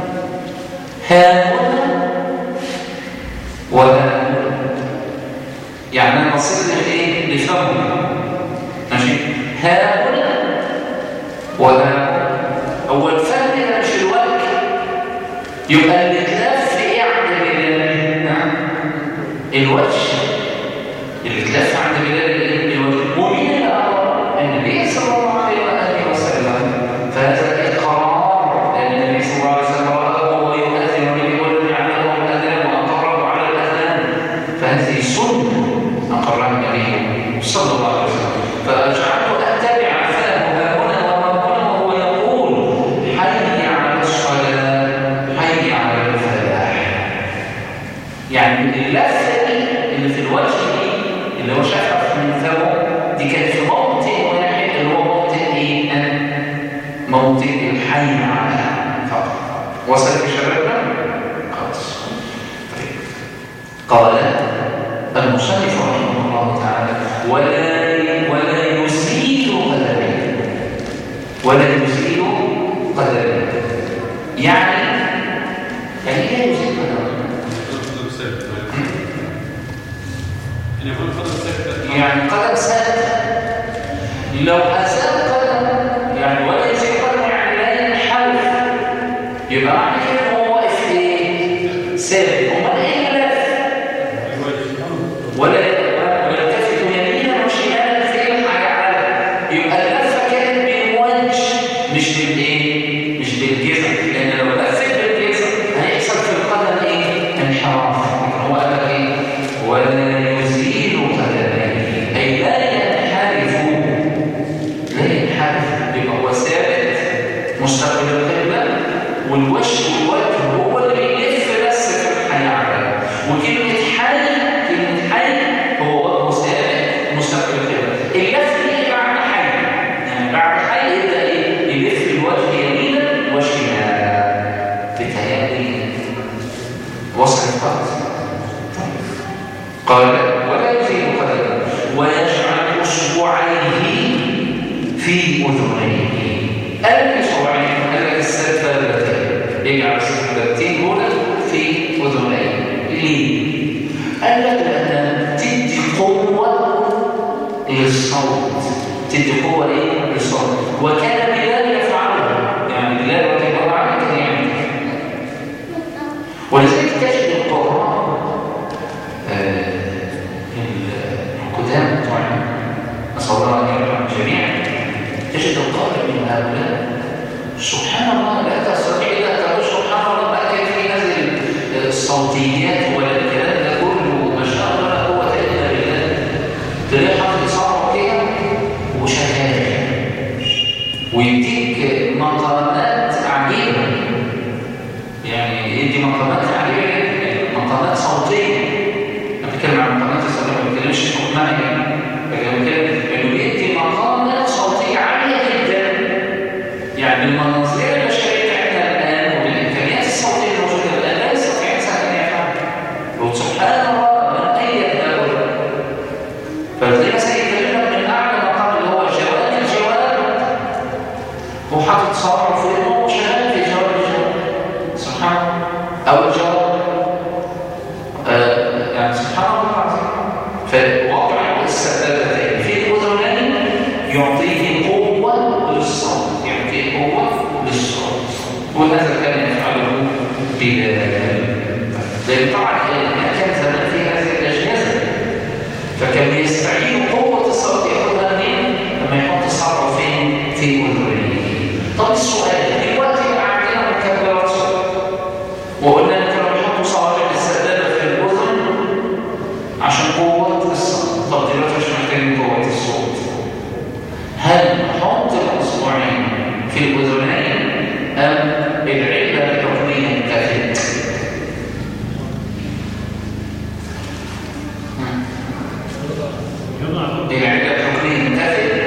ها هنا وها هنا يعني انا بصير لايه لفمه ماشي ها هنا وها هنا هو الفم ده مش الوجه يبقى اللي اتلف ايه عند بلال ها؟ الوجه اللي اتلف عند بلال الايه الوجه ومين اللي امر النبي صلى الله عليه واله وسلم فهذا اقرار لان النبي صلى الله عليه وسلم راه وهو يؤذن لكل يعلمه الاذان واقره على الاذان فهذه سنه اقرها النبي صلى الله عليه وسلم فجعلت اتبع فاه ها هنا وها هنا وهو يقول حي على الصلاه حي على الفلاح يعني اللفه دي اللي في الوجه دي اللي هو شافها من فمه دي كانت في موطن واحد اللي هو موطن ايه؟ آه، موطن الحي على فقط وصل في شبابنا؟ خلاص طيب. قال المصنف رحمه الله تعالى ولا ولا يزيل قدميه ولا يزيل قدميه يعني يعني ايه يزيل قدميه؟ يعني قدم ثابت لو أزال قدم يعني ولا يزيل قدم يعني لا ينحرف يبقى معنى كده إن هو واقف ايه؟ ثابت امال ايه اللف؟ ولا ولا يلتفت يمينا وشمالا في الحياه يبقى اللفه كانت بالوجه مش بالايه؟ مش بالجزم لان لو لفت بالجزم هيحصل في القدم ايه؟ انحراف هو قال لك ايه؟ ولا يزيل قدميه اي لا ينحرف لا ينحرف يبقى هو ثابت مستقبل القبله والوش والوجه هو اللي بيلف بس في الحياه وكلمه حي كلمه حي هو وجهه ثابت مستقبل القبله اللف دي بعد حي يعني بعد حي يبدا ايه يلف الوجه يمينا وشمالا بتهيألي وصل الخط قال ولا يزيل قدمه ويجعل اصبعيه في اذنيه قال اصبعيه قال لك السبابتين يجعل السبابتين هنا في اذنيه ليه؟ قال لك لانها تدي قوه للصوت تدي قوه ايه؟ للصوت وكان بلال يفعله يعني بلال رضي الله عنه كان يعمل كده. ولذلك تجد القرآن آه، القدام بتوعنا نسأل الله أن يرحم الجميع تجد القارئ من هؤلاء سبحان الله لا تستطيع إلا أن تقول سبحان الله ما كان في هذه الصوتيات ولا الكلام ده كله ما شاء الله لا قوة إلا بالله تلاقي حاطط صعبه كده وشغال ويديك مقامات عجيبة يعني يدي مقامات عجيبة مقامات صوتية أنا بتكلم عن مقامات الصوتية ما بتكلمش حكمها لكن بتكلم إنه بيدي مقامات صوتية عالية جدا يعني بالمناظير البشرية بتاعتنا الآن وبالإمكانيات الصوتية الموجودة الآن لا يستطيع إنسان أن يفعلها وسبحان الله من أيد هؤلاء فبتلاقي مثلا يكلمك من أعلى مقام اللي هو جواد الجواد وحاطط صابعه في ايده وشغال في جواب الجواب سبحان الله او الجواب آه يعني سبحان الله العظيم فوضع السبابتين في الاذنين يعطيه قوه للصوت يعطيه قوه للصوت وهذا كان يفعله بلال لان طبعا ما كان زمان في هذه الاجهزه فكان بيستعين قوه الصوت ياخذها منين لما يحط صبعه فين في اذنيه طب السؤال دلوقتي بقى عندنا مكبرات صوت وقلنا ان كانوا بيحطوا صوابع السداده في الاذن عشان قوه الصوت طب دلوقتي مش محتاجين قوه الصوت هل نحط الاصبعين في الاذنين ام العله الحكميه انتهت العله الحكميه انتهت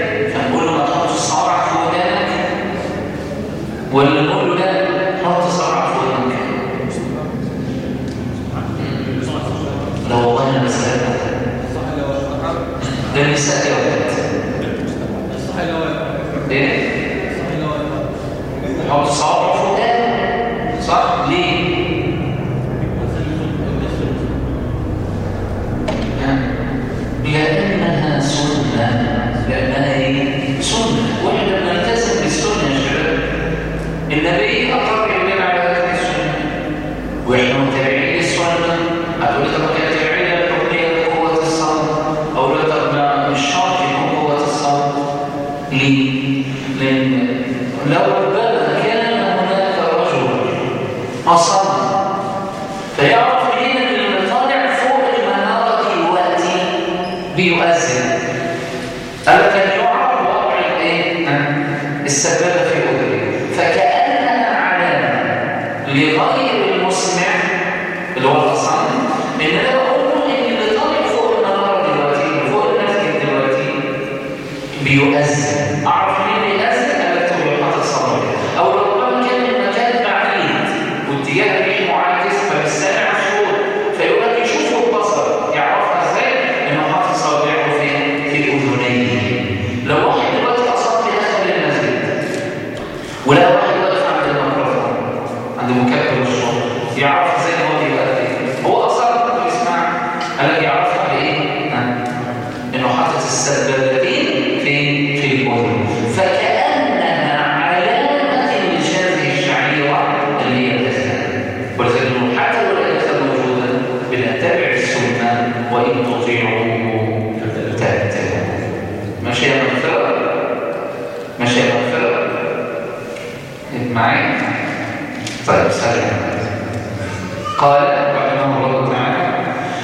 بيؤذن قال كان يعرف وضع الايه السبابه في اذنه فكانها علامه لغير المسمع اللي هو الاصم ان انا بقول له ان اللي طالع فوق المناره دلوقتي فوق المسجد دلوقتي بيؤذن اعرف مين بيؤذن قال لك هو حاطط صبر او لو كان كان المكان بعيد واتجاه الريح معاكس فبالسامع الصوت فيقول لك يشوفه البصر يعرفها ازاي انه حاطط صوابعه فين في اذنيه لو واحد دلوقتي اصاب داخل المسجد ولا واحد واقف عند الميكروفون عند مكبر الصوت يعرف ازاي هو بيؤذن هو اصلا ما بيسمع قال لك يعرفها بايه؟ ها؟ انه حاطط السبابتين في في الاذن فكانها علامه لهذه الشعيره اللي هي الاذان ولذلك نقول حتى لو الاذان موجودا بنتبع السنه وان تطيعوا تهتدوا ماشي يا مغفره ماشي يا مغفره معايا طيب سلام قال رحمه الله تعالى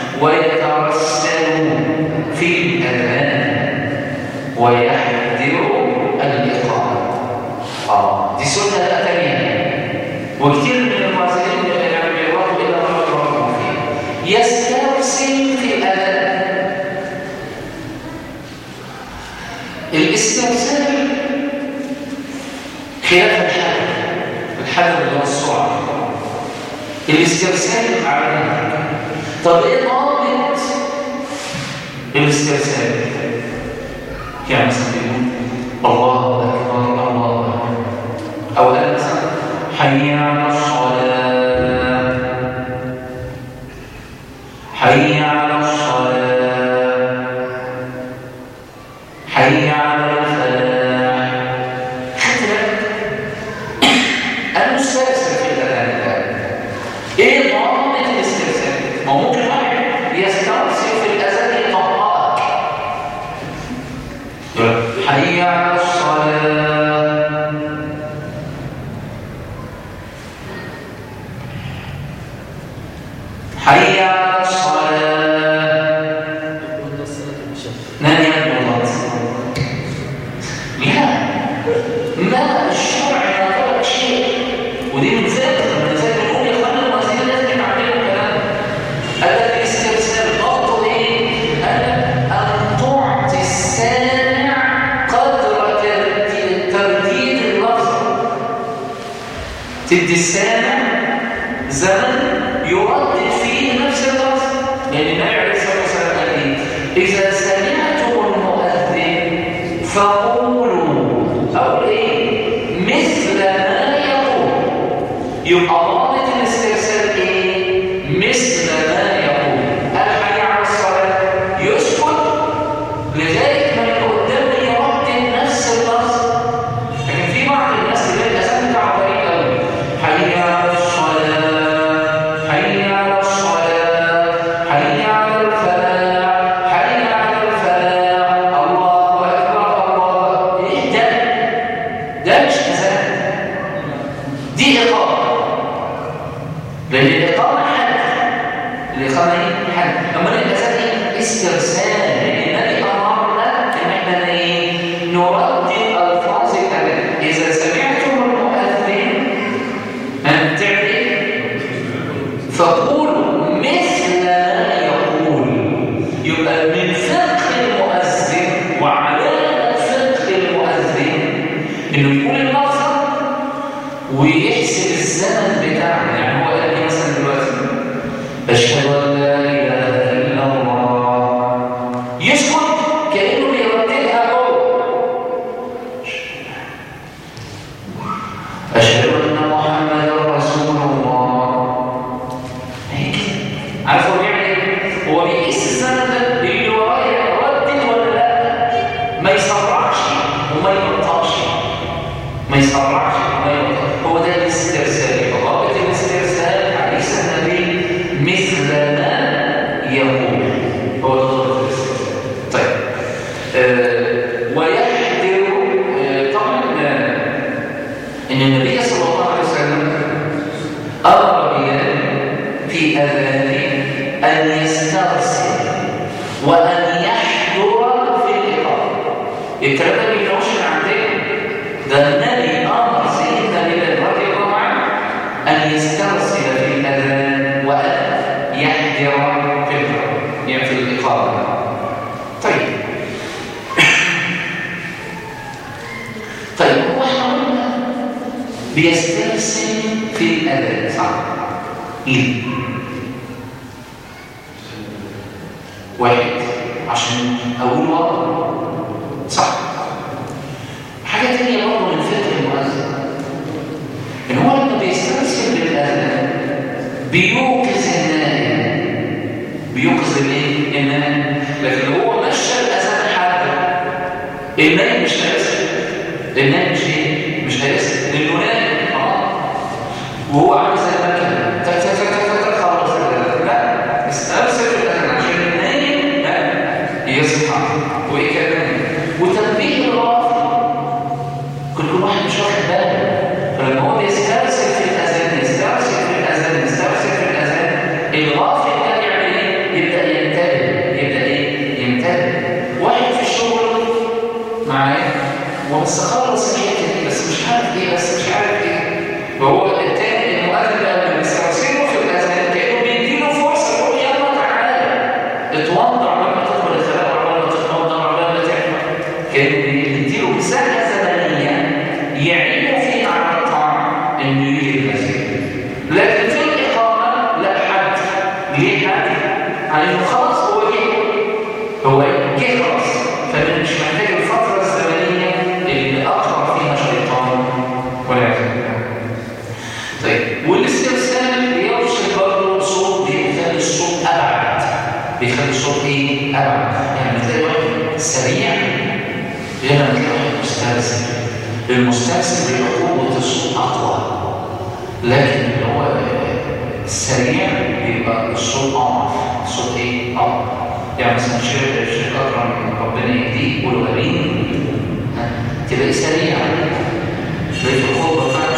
ويترسلون في الأذان ويحذروا الإقامة آه دي سنة أتانية وكثير من المعزلين يعني بيروحوا إلى ما يروحوا فيه يسترسل في الأذان الاسترسال خلاف الحذر الحذر اللي هو السرعة الاسترسال على طب ايه ضابط الاسترسال يعني مثلا بيقول الله اكبر الله اكبر او قال مثلا حي على الصلاه حي على الصلاه حي على الفلاح خدت بالك انا مسترسل في الاذان ده ايه ضابط الاسترسال ما هو ممكن واحد يسترسل في الاذان يطبقك يقول حي على الصلاه حي على الصلاه قلنا الصلاة العشاء نادي المرض لا ما الشرع لا ترك شيء ودي من ذات من ذات بنقول يا اخوانا المؤذنين لازم يتعلموا الكلام الذي استرسال ضبطه ايه؟ أن أن تعطي السامع قدر ترديد ترديد اللفظ تدي السامع زمن يردد فيه نفس اللفظ لأن النبي عليه الصلاة والسلام قال إيه؟ إذا سمعتم المؤذن فقولوا أو إيه؟ مثل ما يقول يبقى ضابط الاسترسال إيه؟ مثل ما يقول الحي على الصلاة يسكت لذلك ما اللي قدامه يردد نفس اللفظ لكن في بعض الناس اللي الأذان بتاعه غريب قوي حي على الصلاة حي على الصلاة حي على الفلاح حي على الفلاح الله أكبر الله إيه ده؟ ده مش أذان دي إقامة لأن الإقامة حد الإقامة إيه؟ حد أما الأذان إيه؟ استرسال لأن النبي أمرنا إن إحنا إيه؟ نردد ألفاظ الأذان إذا سمعتم المؤذن أن تعمل إيه؟ فقولوا مثل ما يقول يبقى من فقه المؤذن وعلامة فقه المؤذن إنه يقول اللفظة ويحسب الزمن بتاعنا يعني هو قال لي مثلا دلوقتي أشهد أن لا إله إلا الله يسكت كأنه بيرددها هو أشهد أن محمدا رسول الله هيك عارف هو بيعمل ايه؟ هو بيقيس الزمن ده اللي ورايا ردد ولا لا؟ ما يسرعش وما يبطأش ما يسرعش وما يبطأش هو ده الاسترسال ضابط الاسترسال حديث النبي مثل ما يقول هو ده ضابط الاسترسال طيب آه ويحذر آه طبعا آه ان النبي صلى الله عليه وسلم امر بلال في اذانه ان يسترسل وان يحذر الكلام ده ما بيجيبوش من عندنا ده النبي امر سيدنا بلال رضي الله عنه ان يسترسل في الاذان وان يحذر في الحرم يعني في الاقامه طيب طيب هو احنا قلنا بيسترسل في الاذان صح ليه واحد عشان اقول واضح صح حاجه تانية برضه من فكر المؤذن ان هو لما بيسترسل بالاذان بيوقظ النائم بيوقظ الايه النائم لكن هو مشى الاذان حتى النائم مش هيسكت النائم مش ايه مش هيسكت لانه نايم اه وهو عامل زي المكنه تك تك تك تك تك خلاص لا استرسل في الاذان عشان النايم لا يصحى وايه كمان وتنبيه الغافل كل واحد مش واخد باله فلما هو بيسترسل في الاذان يسترسل في الاذان يسترسل في الاذان الغافل ده يعمل ايه؟ يبدا ينتبه يبدا ايه؟ ينتبه واحد في الشغل معايا وبس خلص الحته دي بس مش عارف ايه بس مش عارف ايه وهو التاني المؤذن بقى لما بيسترسله في الاذان كانه بيديله فرصه يقول يلا تعالى اتوضع لما تدخل الخلاء ولا تتوضا ولا ما تعمل كانه بيديله مساحه زمنيه يعين فيها على الطاعه انه يجي المسجد لكن في الاقامه لا حد ليه حد؟ على خلاص هو جه هو جه خلاص فمش محتاج الفتره الزمنيه اللي اقرب فيها شيطان والعياذ بالله طيب والاسترسال بيوصل برضه صوت بيخلي الصوت ابعد بيخلي الصوت ايه ابعد يعني بتلاقي واحد سريع غير لما تلاقي واحد مسترسل المسترسل بيبقى قوه الصوت اقوى لكن اللي هو السريع بيبقى الصوت اضعف الصوت ايه اضعف يعني مثلا شيخ الشيخ اكرم ربنا يهديه يقول امين تلاقي سريع تلاقي في الخطبه فعلا